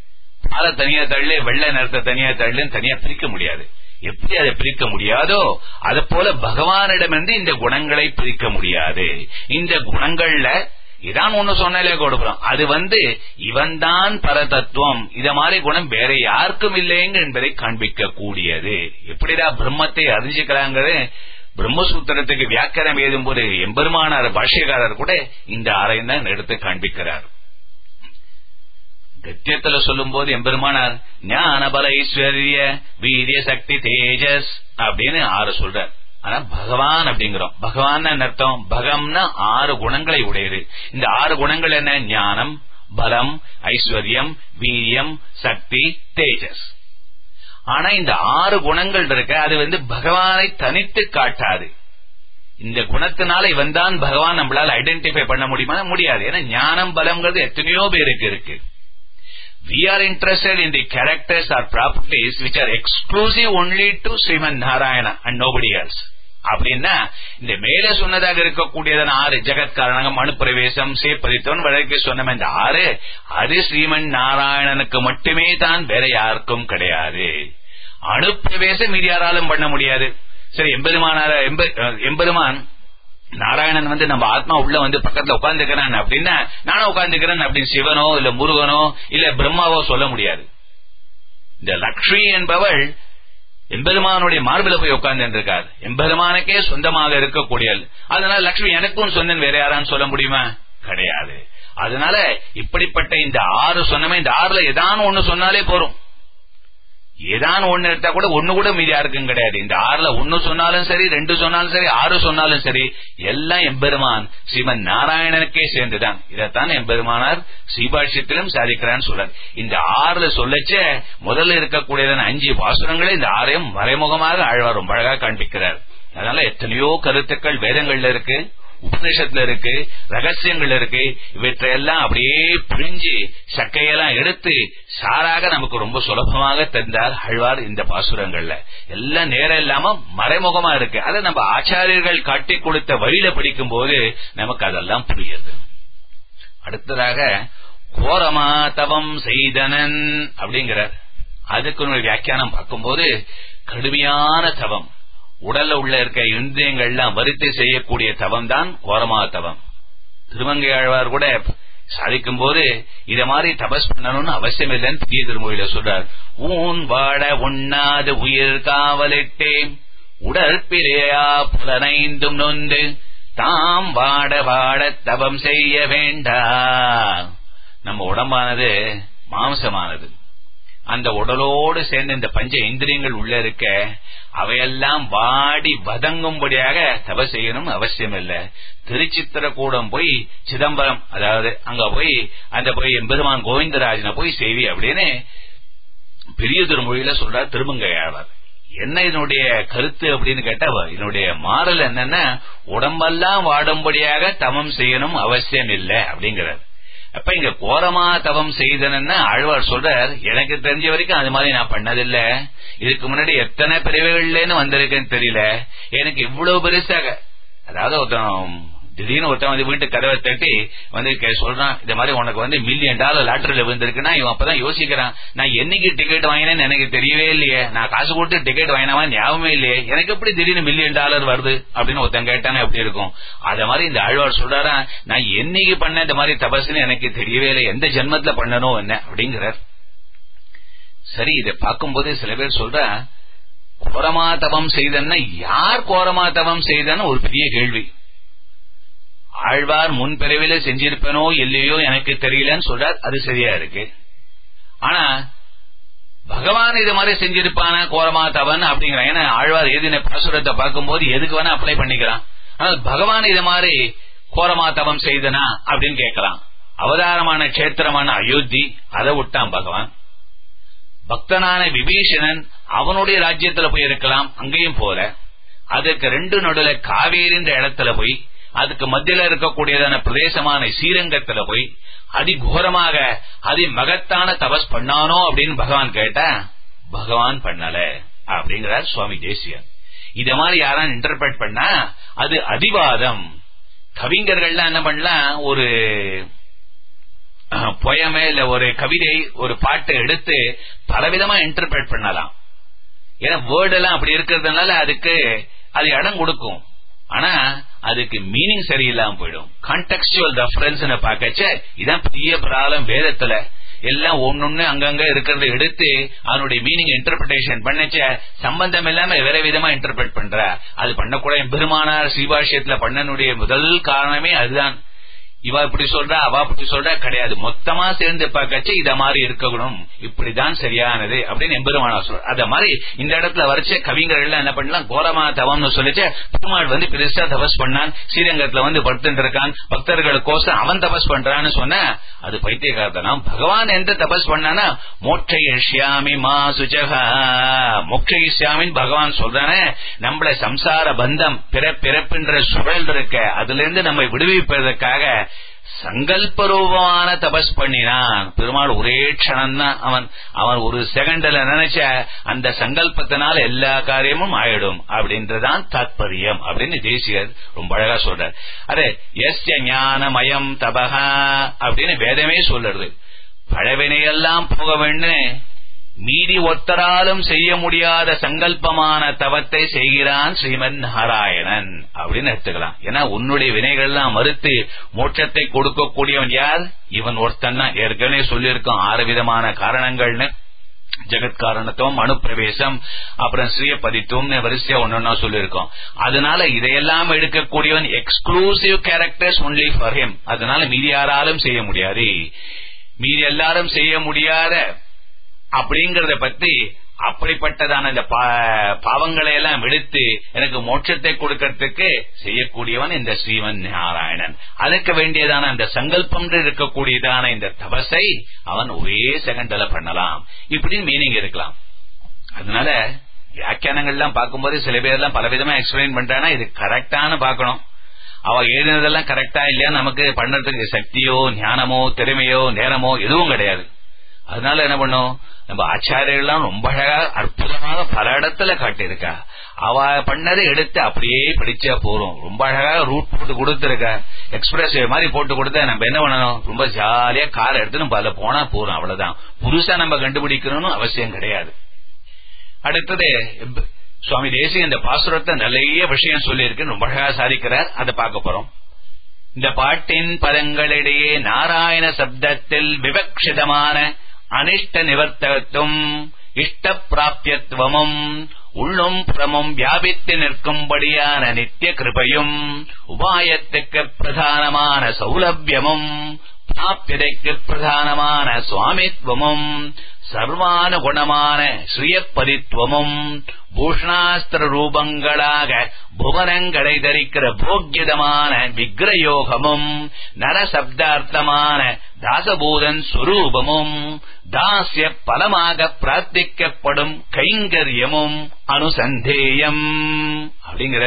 பாலை தனியா தள்ளு வெள்ளை நிறத்தை தனியா தள்ளுன்னு தனியா பிரிக்க முடியாது எப்படி அதை பிரிக்க முடியாதோ அது போல பகவானிடமிருந்து இந்த குணங்களை பிரிக்க முடியாது இந்த குணங்கள்ல இதான் ஒண்ணு சொன்னாலே கொடுக்குறோம் அது வந்து இவன் தான் பரதத்துவம் இத மாதிரி குணம் வேற யாருக்கும் இல்லைங்க என்பதை காண்பிக்க கூடியது எப்படிடா பிரம்மத்தை அறிஞ்சுக்கிறாங்கிறது பிரம்மசூத்திரத்துக்கு வியாக்கியானம் எழுதும் போது எம்பெருமானார் பாஷ்யக்காரர் கூட இந்த அறையும் தான் எடுத்து காண்பிக்கிறார் கத்தியத்துல சொல்லும் போது எம்பெருமானார் ஞான பல ஐஸ்வர்ய வீரிய சக்தி தேஜஸ் அப்படின்னு ஆறு சொல்றார் ஆனா பகவான் அப்படிங்கிறோம் பகவான் அர்த்தம் பகம்னா ஆறு குணங்களை உடையது இந்த ஆறு குணங்கள் என்ன ஞானம் பலம் ஐஸ்வர்யம் வீரியம் சக்தி தேஜஸ் ஆனா இந்த ஆறு குணங்கள் இருக்க அது வந்து பகவானை தனித்து காட்டாது இந்த குணத்தினால இவன் தான் பகவான் நம்மளால ஐடென்டிஃபை பண்ண முடியுமா முடியாது ஏன்னா ஞானம் பலம்ங்கிறது எத்தனையோ பேருக்கு இருக்கு we are interested in the characters or properties which are exclusive only to Sriman Narayana and nobody else. அப்படின்னா இந்த மேல சொன்னதாக இருக்கக்கூடியதான ஆறு ஜெகத் காரணம் அணுப்பிரவேசம் சேப்பதித்தவன் வழக்கு சொன்ன இந்த ஆறு அது ஸ்ரீமன் நாராயணனுக்கு மட்டுமே தான் வேற யாருக்கும் கிடையாது அணுப்பிரவேசம் இது யாராலும் பண்ண முடியாது சரி எம்பெருமானார எம்பெருமான் நாராயணன் வந்து நம்ம ஆத்மா உள்ள வந்து பக்கத்துல உட்காந்துக்கிறான் அப்படின்னா நானும் உட்காந்துக்கிறேன் அப்படின்னு சிவனோ இல்ல முருகனோ இல்ல பிரம்மாவோ சொல்ல முடியாது இந்த லக்ஷ்மி என்பவள் எம்பெருமானுடைய மார்பில போய் உட்கார்ந்து இருக்கார் எம்பெருமானுக்கே சொந்தமாக இருக்கக்கூடியல் அதனால லக்ஷ்மி எனக்கும் சொந்தன் வேற யாரான்னு சொல்ல முடியுமா கிடையாது அதனால இப்படிப்பட்ட இந்த ஆறு சொன்னமே இந்த ஆறுல ஏதான ஒண்ணு சொன்னாலே போறோம் ஏதான ஒண்ணு எடுத்தா கூட ஒண்ணு கூட மீதி யாருக்கும் கிடையாது இந்த ஆறுல ஒண்ணு சொன்னாலும் சரி ரெண்டு சொன்னாலும் சரி ஆறு சொன்னாலும் சரி எல்லாம் எம்பெருமான் ஸ்ரீமன் நாராயணனுக்கே சேர்ந்துதான் இதைத்தான் எம்பெருமானார் ஸ்ரீபாஷ்யத்திலும் சாதிக்கிறான்னு சொல்றார் இந்த ஆறுல சொல்லச்ச முதல்ல இருக்கக்கூடியதான அஞ்சு பாசுரங்களே இந்த ஆறையும் மறைமுகமாக ஆழ்வார் ரொம்ப அழகா காண்பிக்கிறார் அதனால எத்தனையோ கருத்துக்கள் வேதங்கள்ல இருக்கு உபநிஷத்துல இருக்கு ரகசியங்கள் இருக்கு இவற்றையெல்லாம் அப்படியே பிரிஞ்சு சக்கையெல்லாம் எடுத்து சாராக நமக்கு ரொம்ப சுலபமாக தந்தார் ஆழ்வார் இந்த பாசுரங்கள்ல எல்லாம் நேரம் இல்லாம மறைமுகமா இருக்கு அதை நம்ம ஆச்சாரியர்கள் காட்டி கொடுத்த வழியில படிக்கும் போது நமக்கு அதெல்லாம் புரியுது அடுத்ததாக கோரமா தவம் செய்தனன் அப்படிங்கிறார் அதுக்கு ஒரு வியாக்கியானம் பார்க்கும்போது கடுமையான தவம் உடல்ல உள்ள இருக்க இந்திரியங்கள்லாம் வருத்தி செய்யக்கூடிய தவம் தான் கோரமா தவம் திருமங்கை ஆழ்வார் கூட சாதிக்கும் போது இத மாதிரி தபஸ் பண்ணணும்னு அவசியம் இல்லைன்னு பெரிய திருமொழியில சொல்றார் ஊன் வாட உண்ணாது உயிர் காவலிட்டேன் உடற்பிரையா புலனைந்தும் நொந்து தாம் வாட வாட தவம் செய்ய வேண்டா நம்ம உடம்பானது மாம்சமானது அந்த உடலோடு சேர்ந்து இந்த பஞ்ச இந்திரியங்கள் உள்ள இருக்க அவையெல்லாம் வாடி வதங்கும்படியாக தவ செய்யணும் அவசியம் இல்ல திருச்சித்திரக்கூடம் போய் சிதம்பரம் அதாவது அங்க போய் அந்த போய் எம்பெருமான் கோவிந்தராஜனை போய் செய்வி அப்படின்னு பெரிய திருமொழியில சொல்றார் திருமங்கையாளர் என்ன இதனுடைய கருத்து அப்படின்னு கேட்டா இதனுடைய மாறல் என்னன்னா உடம்பெல்லாம் வாடும்படியாக தவம் செய்யணும் அவசியம் இல்லை அப்படிங்கிறார் அப்ப இங்க கோரமா தவம் செய்தனன்னு ஆழ்வார் சொல்றார் எனக்கு தெரிஞ்ச வரைக்கும் அது மாதிரி நான் பண்ணதில்ல இதுக்கு முன்னாடி எத்தனை பிரிவுகள்லன்னு வந்திருக்கேன்னு தெரியல எனக்கு இவ்வளவு பெருசாக அதாவது ஒருத்தன் திடீர்னு ஒருத்தன் வந்து வீட்டு கதவை தட்டி வந்து சொல்றான் இந்த மாதிரி உனக்கு வந்து மில்லியன் டாலர் லாட்டரியில விழுந்திருக்குன்னா இவன் அப்பதான் யோசிக்கிறான் நான் என்னைக்கு டிக்கெட் வாங்கினேன்னு எனக்கு தெரியவே இல்லையே நான் காசு கொடுத்து டிக்கெட் வாங்கினவா ஞாபகமே இல்லையே எனக்கு எப்படி திடீர்னு மில்லியன் டாலர் வருது அப்படின்னு ஒருத்தன் கேட்டானே எப்படி இருக்கும் அத மாதிரி இந்த ஆழ்வார் சொல்றாரா நான் என்னைக்கு பண்ண இந்த மாதிரி தபசுன்னு எனக்கு தெரியவே இல்லை எந்த ஜென்மத்துல பண்ணணும் என்ன அப்படிங்கிறார் சரி இதை பார்க்கும்போது சில பேர் சொல்ற கோரமா தவம் செய்தன்னா யார் கோரமா தவம் செய்தன்னு ஒரு பெரிய கேள்வி ஆழ்வார் முன்பிறவில செஞ்சிருப்பனோ இல்லையோ எனக்கு தெரியலன்னு சொல்றார் அது சரியா இருக்கு ஆனா பகவான் இது மாதிரி செஞ்சிருப்பான கோரமா தவன் அப்படிங்கிறான் ஏன்னா ஆழ்வார் எழுதின பாசுரத்தை பார்க்கும்போது எதுக்கு வேணா அப்ளை பண்ணிக்கிறான் ஆனால் பகவான் இது மாதிரி கோரமா தவம் செய்தனா அப்படின்னு கேட்கலாம் அவதாரமான கஷேத்திரமான அயோத்தி அதை விட்டான் பகவான் பக்தனான விபீஷணன் அவனுடைய ராஜ்யத்துல போய் இருக்கலாம் அங்கேயும் போல அதுக்கு ரெண்டு நடுல காவேரின்ற இடத்துல போய் அதுக்கு மத்தியில இருக்கக்கூடியதான பிரதேசமான ஸ்ரீரங்கத்துல போய் அதி கோரமாக அதி மகத்தான தபஸ் பண்ணானோ அப்படின்னு பகவான் கேட்டா பகவான் பண்ணல அப்படிங்கிறார் சுவாமி தேசியன் இத மாதிரி யாரும் இன்டர்பிரட் பண்ணா அது அதிவாதம் கவிஞர்கள்லாம் என்ன பண்ணலாம் ஒரு பொயமே இல்ல ஒரு கவிதை ஒரு பாட்டை எடுத்து பலவிதமா இன்டர்பிரட் பண்ணலாம் ஏன்னா வேர்டு எல்லாம் அப்படி இருக்கிறதுனால அதுக்கு அது இடம் கொடுக்கும் ஆனா அதுக்கு மீனிங் சரியில்லாம போயிடும் கான்டெக்சுவல் ரெஃபரன்ஸ் பாக்கச்ச இதான் பெரிய பிராலம் வேதத்துல எல்லாம் ஒன்னொன்னு அங்கங்க இருக்கிறத எடுத்து அதனுடைய மீனிங் இன்டர்பிரேஷன் பண்ணச்ச சம்பந்தம் இல்லாம வேற விதமா இன்டர்பிரட் பண்ற அது பண்ணக்கூட பெருமானார் ஸ்ரீபாஷ்யத்துல பண்ணனுடைய முதல் காரணமே அதுதான் இவா இப்படி சொல்றா அவா இப்படி சொல்றா கிடையாது மொத்தமா சேர்ந்து பார்க்கச்சு இத மாதிரி இருக்கணும் இப்படிதான் சரியானது அப்படின்னு எம்பெருமானா சொல்ற அத மாதிரி இந்த இடத்துல வரைச்ச கவிஞர்கள் எல்லாம் என்ன பண்ணலாம் கோரமா தவம்னு சொல்லிச்சு பெருமாள் வந்து பெருசா தபஸ் பண்ணான் ஸ்ரீரங்கத்துல வந்து படுத்துட்டு இருக்கான் பக்தர்களுக்கோசம் அவன் தபஸ் பண்றான்னு சொன்ன அது பைத்தியகாரத்தனம் பகவான் எந்த தபஸ் பண்ணானா மோட்சயிஷ்யாமி மா சுஜகா மோட்சயிஷ்யாமின்னு பகவான் சொல்றானே நம்மள சம்சார பந்தம் பிறப்பிறப்புன்ற சுழல் இருக்க அதுல இருந்து நம்மை விடுவிப்பதற்காக சங்கல்ப ரூபமான தபஸ் பண்ணினான் பெருமாள் ஒரே க்ஷணம் தான் அவன் அவன் ஒரு செகண்ட்ல நினைச்ச அந்த சங்கல்பத்தினால எல்லா காரியமும் ஆயிடும் அப்படின்றதான் தாத்பரியம் அப்படின்னு தேசியர் ரொம்ப அழகா சொல்றார் அதே எஸ் ஞானமயம் தபகா அப்படின்னு வேதமே சொல்லுறது பழவினையெல்லாம் போக வேண்டும் மீதி ஒத்தராலும் செய்ய முடியாத சங்கல்பமான தவத்தை செய்கிறான் ஸ்ரீமன் நாராயணன் அப்படின்னு எடுத்துக்கலாம் ஏன்னா உன்னுடைய வினைகள்லாம் மறுத்து மோட்சத்தை கொடுக்கக்கூடியவன் யார் இவன் ஒருத்தன் தான் ஏற்கனவே சொல்லியிருக்கோம் ஆறு விதமான காரணங்கள்னு ஜெகத் காரணத்துவம் அணுப்பிரவேசம் அப்புறம் ஸ்ரீய பதித்துவம் வரிசையா ஒன்னொன்னா சொல்லியிருக்கோம் அதனால இதையெல்லாம் எடுக்கக்கூடியவன் exclusive characters only for him அதனால மீதி யாராலும் செய்ய முடியாது மீதி எல்லாரும் செய்ய முடியாத அப்படிங்கறத பத்தி அப்படிப்பட்டதான இந்த பாவங்களை எல்லாம் விடுத்து எனக்கு மோட்சத்தை கொடுக்கறதுக்கு செய்யக்கூடியவன் இந்த ஸ்ரீவன் நாராயணன் அதுக்கு வேண்டியதான அந்த சங்கல்பம் இருக்கக்கூடியதான இந்த தபஸை அவன் ஒரே செகண்ட்ல பண்ணலாம் இப்படி மீனிங் இருக்கலாம் அதனால வியாக்கியானங்கள்லாம் பார்க்கும்போது சில பேர் எல்லாம் பலவிதமா எக்ஸ்பிளைன் பண்றானா இது கரெக்டானு பார்க்கணும் அவ எழுதினதெல்லாம் கரெக்டா இல்லையா நமக்கு பண்றதுக்கு சக்தியோ ஞானமோ திறமையோ நேரமோ எதுவும் கிடையாது அதனால என்ன பண்ணும் நம்ம ஆச்சாரியெல்லாம் ரொம்ப அழகா அற்புதமாக பல இடத்துல காட்டியிருக்கா அவ பண்ணதை எடுத்து அப்படியே படிச்சா போறோம் ரொம்ப அழகா ரூட் போட்டு கொடுத்துருக்கா எக்ஸ்பிரஸ் மாதிரி போட்டு கொடுத்தா நம்ம என்ன பண்ணணும் ரொம்ப ஜாலியா கார் எடுத்து நம்ம அதுல போனா போறோம் அவ்வளவுதான் புதுசா நம்ம கண்டுபிடிக்கணும்னு அவசியம் கிடையாது அடுத்தது சுவாமி தேசிய இந்த பாசுரத்தை நிறைய விஷயம் சொல்லியிருக்கு ரொம்ப அழகா சாதிக்கிறார் அதை பார்க்க போறோம் இந்த பாட்டின் பதங்களிடையே நாராயண சப்தத்தில் விவக்ஷிதமான அனிஷ்ட நிவர்த்தத்துவம் இஷ்ட பிராப்தியத்துவமும் உள்ளும் புறமும் வியாபித்து நிற்கும்படியான நித்திய கிருபையும் உபாயத்துக்கு பிரதானமான சௌலபியமும் பிராப்தியதைக்கு பிரதானமான சுவாமித்துவமும் சர்வானுகுணமான ஸ்ரீயப்பதித்துவமும் பூஷணாஸ்திர ரூபங்களாக புவனங்களை தரிக்கிற போக்கியதமான விக்கிரயோகமும் நரசப்தார்த்தமான தாசபூதன் சுரூபமும் தாசிய பலமாக பிரார்த்திக்கப்படும் கைங்கரியமும் அனுசந்தேயம் அப்படிங்கிற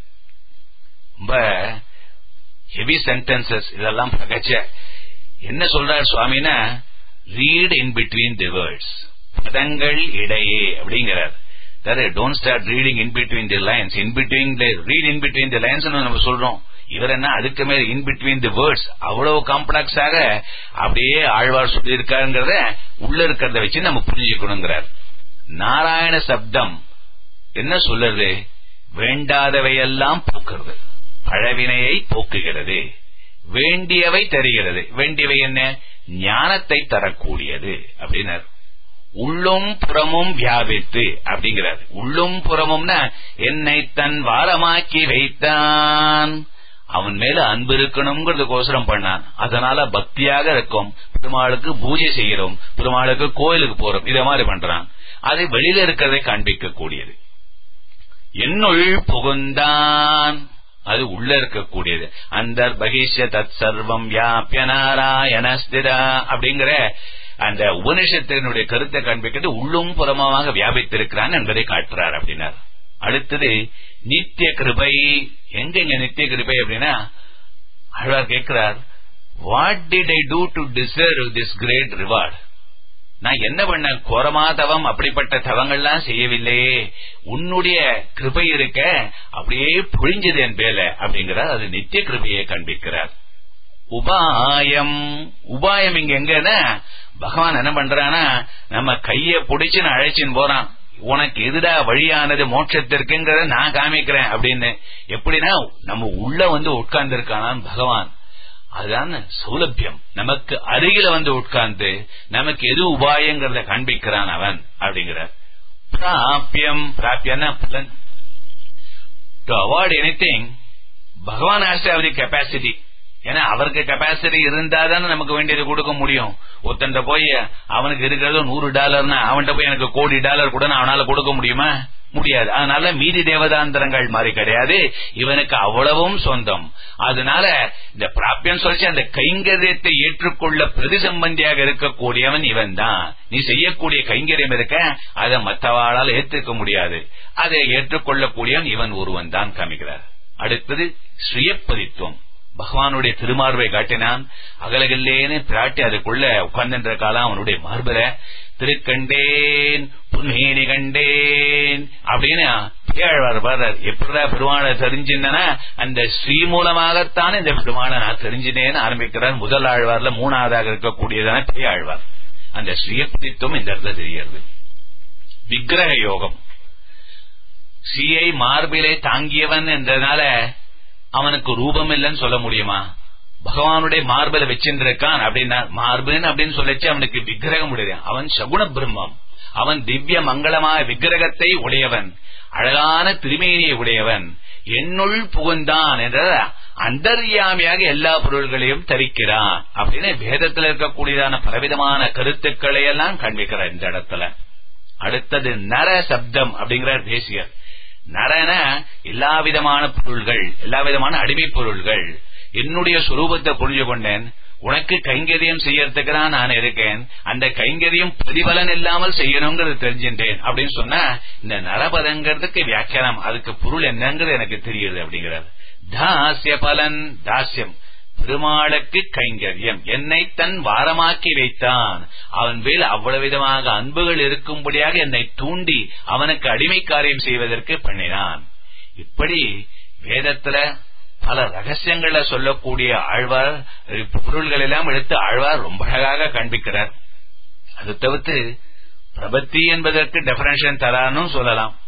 ரொம்ப ஹெவி சென்டென்சஸ் இதெல்லாம் பகச்ச என்ன சொல்றார் சுவாமினா read in between the words பதங்கள் இடையே அப்படிங்கிறார் don't start reading in between the lines in between read in between the lines நம்ம சொல்றோம் இவர் என்ன அதுக்கு மேல இன் பிட்வீன் தி வேர்ட்ஸ் அவ்வளவு காம்ப்ளெக்ஸாக அப்படியே ஆழ்வார் சொல்லியிருக்காருங்கிறத உள்ள இருக்கிறத வச்சு நம்ம புரிஞ்சுக்கணுங்கிறார் நாராயண சப்தம் என்ன சொல்லுறது வேண்டாதவையெல்லாம் போக்குறது பழவினையை போக்குகிறது வேண்டியவை தருகிறது வேண்டியவை என்ன ஞானத்தை தரக்கூடியது அப்படின்னார் உள்ளும் புறமும் வியாபித்து அப்படிங்கிறார் உள்ளும் புறமும்னா என்னை தன் வாரமாக்கி வைத்தான் அவன் மேல அன்பு இருக்கணுங்கிறதுக்கோசரம் பண்ணான் அதனால பக்தியாக இருக்கும் பெருமாளுக்கு பூஜை செய்கிறோம் பெருமாளுக்கு கோயிலுக்கு போறோம் இத மாதிரி பண்றான் அதை வெளியில இருக்கிறதை காண்பிக்க கூடியது என்னுள் புகுந்தான் அது உள்ள இருக்கக்கூடியது அந்த பகிஷ்ய தத் சர்வம் வியாபிய நாராயண ஸ்திரா அப்படிங்கிற அந்த உபனிஷத்தினுடைய கருத்தை காண்பிக்கிறது உள்ளும் புறமாக வியாபித்திருக்கிறான் என்பதை காட்டுறார் அப்படின்னார் அடுத்தது நித்திய கிருபை எங்க இங்க நித்திய கிருபை அப்படின்னா அழ்வார் கேட்கிறார் what did I do to deserve this great reward நான் என்ன பண்ண கோரமா தவம் அப்படிப்பட்ட தவங்கள்லாம் செய்யவில்லையே உன்னுடைய கிருபை இருக்க அப்படியே புழிஞ்சது என் பேல அப்படிங்கிறார் அது நித்திய கிருபையை காண்பிக்கிறார் உபாயம் உபாயம் இங்க எங்கன்னா பகவான் என்ன பண்றானா நம்ம கைய புடிச்சுன்னு அழைச்சின்னு போறான் உனக்கு எதுடா வழியானது மோட்சத்திற்குங்கிறத நான் காமிக்கிறேன் அப்படின்னு எப்படின்னா நம்ம உள்ள வந்து உட்கார்ந்து இருக்கானான் பகவான் அதுதான் சௌலபியம் நமக்கு அருகில வந்து உட்கார்ந்து நமக்கு எது உபாயங்கிறத காண்பிக்கிறான் அவன் அப்படிங்கிறார் பிராபியம் பிராபியன்னா பலன் to avoid anything Bhagavan has to the capacity ஏன்னா அவருக்கு கெப்பாசிட்டி இருந்தா தானே நமக்கு வேண்டியது கொடுக்க முடியும் ஒருத்தன் போய் அவனுக்கு இருக்கிறது நூறு டாலர்னா அவன்கிட்ட போய் எனக்கு கோடி டாலர் கூட அவனால கொடுக்க முடியுமா முடியாது அதனால மீதி தேவதாந்திரங்கள் மாதிரி கிடையாது இவனுக்கு அவ்வளவும் சொந்தம் அதனால இந்த பிராபியம் சொல்லிச்சு அந்த கைங்கரியத்தை ஏற்றுக்கொள்ள பிரதிசம்பந்தியாக இருக்கக்கூடியவன் இவன் தான் நீ செய்யக்கூடிய கைங்கரியம் இருக்க அதை மற்றவாளால் ஏற்றுக்க முடியாது அதை ஏற்றுக்கொள்ளக்கூடியவன் இவன் ஒருவன் தான் காமிக்கிறார் அடுத்தது ஸ்ரீயப்பதித்துவம் பகவானுடைய திருமார்பை காட்டினான் அகலகில்லேன்னு பிராட்டி அதுக்குள்ள உட்கார்ந்துன்ற காலம் அவனுடைய மார்பல திருக்கண்டேன் புன்மேனி கண்டேன் அப்படின்னு பேழ்வார் பாடுறார் எப்படிதான் பெருமாளை தெரிஞ்சிருந்தனா அந்த ஸ்ரீ மூலமாகத்தான் இந்த பெருமாளை நான் தெரிஞ்சினேன்னு ஆரம்பிக்கிறார் முதல் ஆழ்வார்ல மூணாவதாக இருக்கக்கூடியதான பேயாழ்வார் அந்த ஸ்ரீயப்பித்துவம் இந்த இடத்துல தெரிகிறது விக்கிரக யோகம் ஸ்ரீயை மார்பிலை தாங்கியவன் என்றதுனால அவனுக்கு ரூபம் இல்லைன்னு சொல்ல முடியுமா பகவானுடைய மார்பில வச்சிருக்கான் அப்படின்னா மார்புன்னு அப்படின்னு சொல்லிச்சு அவனுக்கு விக்கிரகம் உடையது அவன் சகுண பிரம்மம் அவன் திவ்ய மங்களமான விக்கிரகத்தை உடையவன் அழகான திருமேனியை உடையவன் என்னுள் புகுந்தான் என்ற அந்தர்யாமியாக எல்லா பொருள்களையும் தரிக்கிறான் அப்படின்னு வேதத்தில் இருக்கக்கூடியதான பலவிதமான கருத்துக்களை எல்லாம் காண்பிக்கிறார் இந்த இடத்துல அடுத்தது நர சப்தம் அப்படிங்கிறார் தேசியர் நரன எல்லா விதமான பொருள்கள் எல்லா விதமான அடிமை பொருள்கள் என்னுடைய சுரூபத்தை புரிஞ்சு கொண்டேன் உனக்கு கைங்கரியம் செய்யறதுக்கு தான் நான் இருக்கேன் அந்த கைங்கரியம் பிரதிபலன் இல்லாமல் செய்யணுங்கிறது தெரிஞ்சின்றேன் அப்படின்னு சொன்னா இந்த நரபதங்கிறதுக்கு வியாக்கியானம் அதுக்கு பொருள் என்னங்கிறது எனக்கு தெரியுது அப்படிங்கிறார் தாசிய பலன் தாசியம் பெருமாளுக்கு கைங்கரியம் என்னை தன் வாரமாக்கி வைத்தான் அவன் மேல் அவ்வளவு விதமாக அன்புகள் இருக்கும்படியாக என்னை தூண்டி அவனுக்கு அடிமை காரியம் செய்வதற்கு பண்ணினான் இப்படி வேதத்துல பல ரகசியங்களை சொல்லக்கூடிய ஆழ்வார் பொருள்கள் எல்லாம் எடுத்து ஆழ்வார் ரொம்ப அழகாக காண்பிக்கிறார் அது தவிர்த்து பிரபத்தி என்பதற்கு டெபரேஷன் தரானும் சொல்லலாம்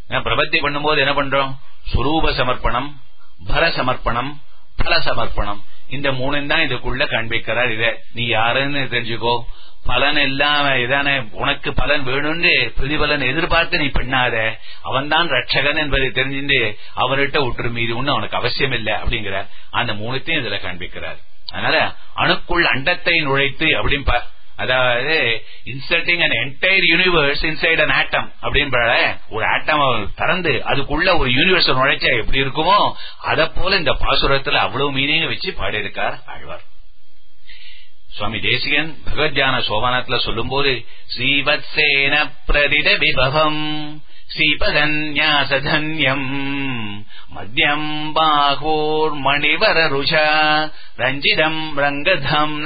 பிரபத்தி பண்ணும்போது என்ன பண்றோம் சுரூப சமர்ப்பணம் பர சமர்ப்பணம் பல சமர்ப்பணம் இந்த மூணு தான் இதுக்குள்ள காண்பிக்கிறார் இத நீ யாருன்னு தெரிஞ்சுக்கோ பலன் எல்லாம் இதானே உனக்கு பலன் வேணும்னு பிரதிபலன் எதிர்பார்த்து நீ பண்ணாத அவன் தான் ரட்சகன் என்பதை தெரிஞ்சுட்டு அவர்கிட்ட விட்டுரு மீது ஒண்ணு அவனுக்கு அவசியம் இல்லை அப்படிங்கிற அந்த மூணுத்தையும் இதுல காண்பிக்கிறார் அதனால அணுக்குள் அண்டத்தை நுழைத்து அப்படின்னு அதாவது inserting an entire universe inside an atom அப்படின்ற ஒரு ஆட்டம் திறந்து அதுக்குள்ள ஒரு யூனிவர்ஸ் நுழைச்சா எப்படி இருக்குமோ அத போல இந்த பாசுரத்துல அவ்வளவு மீனிங் வச்சு பாடியிருக்கார் ஆழ்வார் சுவாமி தேசிகன் பகவத்யான சோபானத்துல சொல்லும் போது ஸ்ரீவத்சேன பிரதிட விபவம் ஸ்ரீபதன்யாசதன்யம் மத்தியம் பாகோர் மணிவர ருஷா ரஞ்சிதம் ரங்கதம்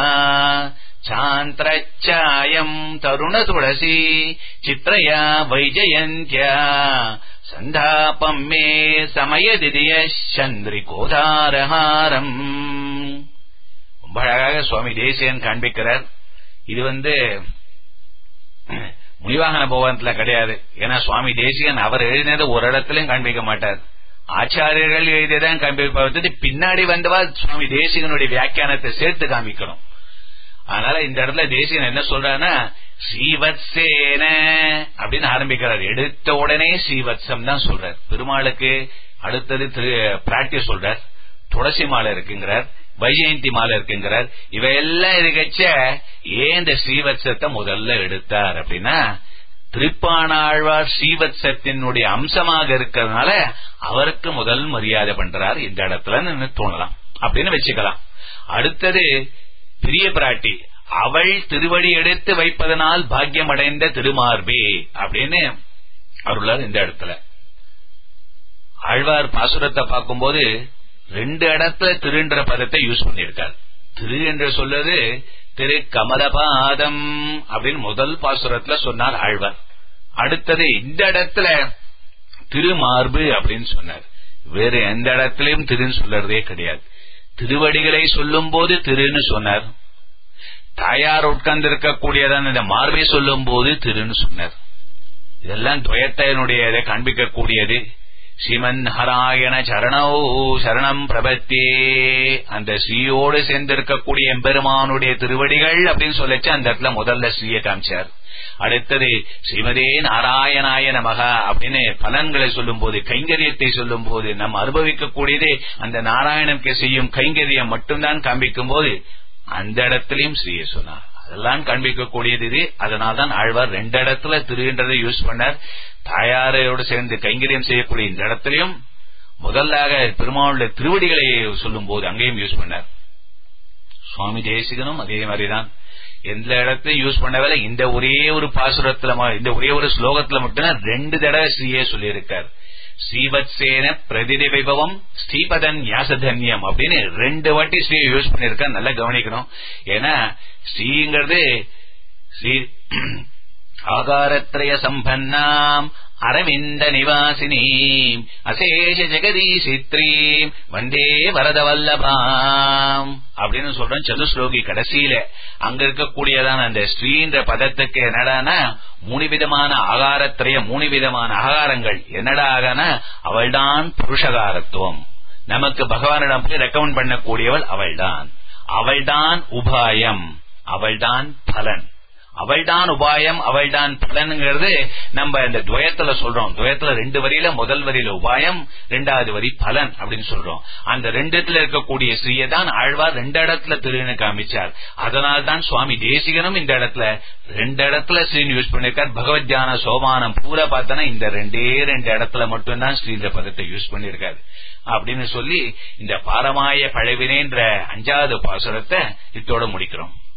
சாந்திரச்சாயம் தருண துளசி சித்ரயா வைஜயந்தியா சந்தாபம் மே சமயதிதிய சந்திரிகோதாரஹாரம் ரொம்ப அழகாக சுவாமி தேசியன் காண்பிக்கிறார் இது வந்து முனிவாகன போவனத்துல கிடையாது ஏன்னா சுவாமி தேசியன் அவர் எழுதினது ஒரு இடத்துலயும் காண்பிக்க மாட்டார் ஆச்சாரியர்கள் எழுதியதான் காண்பிப்பது பின்னாடி வந்தவா சுவாமி தேசிகனுடைய வியாக்கியானத்தை சேர்த்து காமிக்கணும் அதனால இந்த இடத்துல தேசிகன் என்ன சொல்றாருன்னா ஸ்ரீவத்சேன அப்படின்னு ஆரம்பிக்கிறார் எடுத்த உடனே ஸ்ரீவத்சம் தான் சொல்றார் பெருமாளுக்கு அடுத்தது பிராட்டி சொல்றார் துளசி மாலை இருக்குங்கிறார் வைஜெயந்தி மாலை இருக்குங்கிறார் இவையெல்லாம் இருக்கச்ச ஏன் இந்த ஸ்ரீவத்சத்தை முதல்ல எடுத்தார் அப்படின்னா திருப்பானாழ்வார் ஸ்ரீவத்சத்தினுடைய அம்சமாக இருக்கிறதுனால அவருக்கு முதல் மரியாதை பண்றார் இந்த இடத்துல தோணலாம் அப்படின்னு வச்சுக்கலாம் அடுத்தது பிரிய பிராட்டி அவள் திருவடி எடுத்து வைப்பதனால் பாக்கியம் அடைந்த திருமார்பே அப்படின்னு அருளார் இந்த இடத்துல ஆழ்வார் பாசுரத்தை பார்க்கும்போது ரெண்டு இடத்துல திருன்ற பதத்தை யூஸ் பண்ணியிருக்கார் திரு என்று சொல்றது திரு கமலபாதம் அப்படின்னு முதல் பாசுரத்துல சொன்னார் ஆழ்வார் அடுத்தது இந்த இடத்துல திருமார்பு அப்படின்னு சொன்னார் வேறு எந்த இடத்திலையும் திருன்னு சொல்றதே கிடையாது திருவடிகளை சொல்லும் போது திருன்னு சொன்னார் தாயார் உட்கார்ந்து இருக்கக்கூடியதான் இந்த மார்பை சொல்லும் போது திருன்னு சொன்னார் இதெல்லாம் துவயத்தையனுடைய இதை காண்பிக்கக்கூடியது ஸ்ரீமன் நாராயண சரணோ சரணம் பிரபத்தே அந்த ஸ்ரீயோடு சேர்ந்திருக்கக்கூடிய எம்பெருமானுடைய திருவடிகள் அப்படின்னு சொல்லச்சு அந்த இடத்துல முதல்ல ஸ்ரீய காமிச்சார் அடுத்தது ஸ்ரீமதே நாராயணாய நமகா அப்படின்னு பலன்களை சொல்லும் போது கைங்கரியத்தை சொல்லும் போது நம்ம அனுபவிக்கக்கூடியது அந்த நாராயணனுக்கு செய்யும் கைங்கரியம் மட்டும்தான் காண்பிக்கும் போது அந்த இடத்திலையும் ஸ்ரீய சொன்னார் அதெல்லாம் காண்பிக்கக்கூடியது இது அதனால்தான் ஆழ்வார் ரெண்டு இடத்துல திருன்றதை யூஸ் பண்ணார் தாயாரோடு சேர்ந்து கைங்கரியம் செய்யக்கூடிய இந்த இடத்திலையும் முதல்லாக பெருமாளுடைய திருவடிகளை சொல்லும் போது அங்கேயும் யூஸ் பண்ணார் சுவாமி தேசிகனும் அதே மாதிரிதான் எந்த இடத்தையும் யூஸ் பண்ணவே இந்த ஒரே ஒரு பாசுரத்துல இந்த ஒரே ஒரு ஸ்லோகத்துல மட்டும்தான் ரெண்டு தடவை ஸ்ரீயே சொல்லியிருக்கார் ஸ்ரீவத்சேன பிரதிதி வைபவம் ஸ்ரீபதன் யாசதன்யம் அப்படின்னு ரெண்டு வாட்டி ஸ்ரீ யூஸ் பண்ணிருக்க நல்லா கவனிக்கணும் ஏன்னா ஸ்ரீங்கிறது ஸ்ரீ ஆகாரத்ரய சம்பன்னாம் அரவிந்த நிவாசினி அசேஷ ஜெகதீசித்ரீம் வந்தே வரத வல்லபாம் அப்படின்னு சொல்றோம் சதுஸ்லோகி கடைசியில அங்க இருக்கக்கூடியதான அந்த ஸ்ரீன்ற பதத்துக்கு என்னடானா மூணு விதமான ஆகாரத்திரைய மூணு விதமான ஆகாரங்கள் என்னடா ஆகனா அவள்தான் புருஷகாரத்துவம் நமக்கு பகவானிடம் போய் ரெக்கமெண்ட் பண்ணக்கூடியவள் அவள்தான் அவள்தான் உபாயம் அவள்தான் பலன் அவள்தான் உபாயம் அவள்தான் பலனுங்கிறது நம்ம இந்த துவயத்துல சொல்றோம் துவயத்துல ரெண்டு வரியில முதல் வரியில உபாயம் ரெண்டாவது வரி பலன் அப்படின்னு சொல்றோம் அந்த ரெண்டுத்துல இருக்கக்கூடிய ஸ்ரீயை தான் ஆழ்வார் ரெண்டு இடத்துல திருன்னு காமிச்சார் அதனால்தான் சுவாமி தேசிகனும் இந்த இடத்துல ரெண்டு இடத்துல ஸ்ரீன் யூஸ் பண்ணிருக்கார் பகவத்யான சோமானம் பூரா பார்த்தனா இந்த ரெண்டே ரெண்டு இடத்துல மட்டும்தான் ஸ்ரீன்ற பதத்தை யூஸ் பண்ணிருக்காரு அப்படின்னு சொல்லி இந்த பாரமாய பழவினேன்ற அஞ்சாவது பாசுரத்தை இத்தோட முடிக்கிறோம்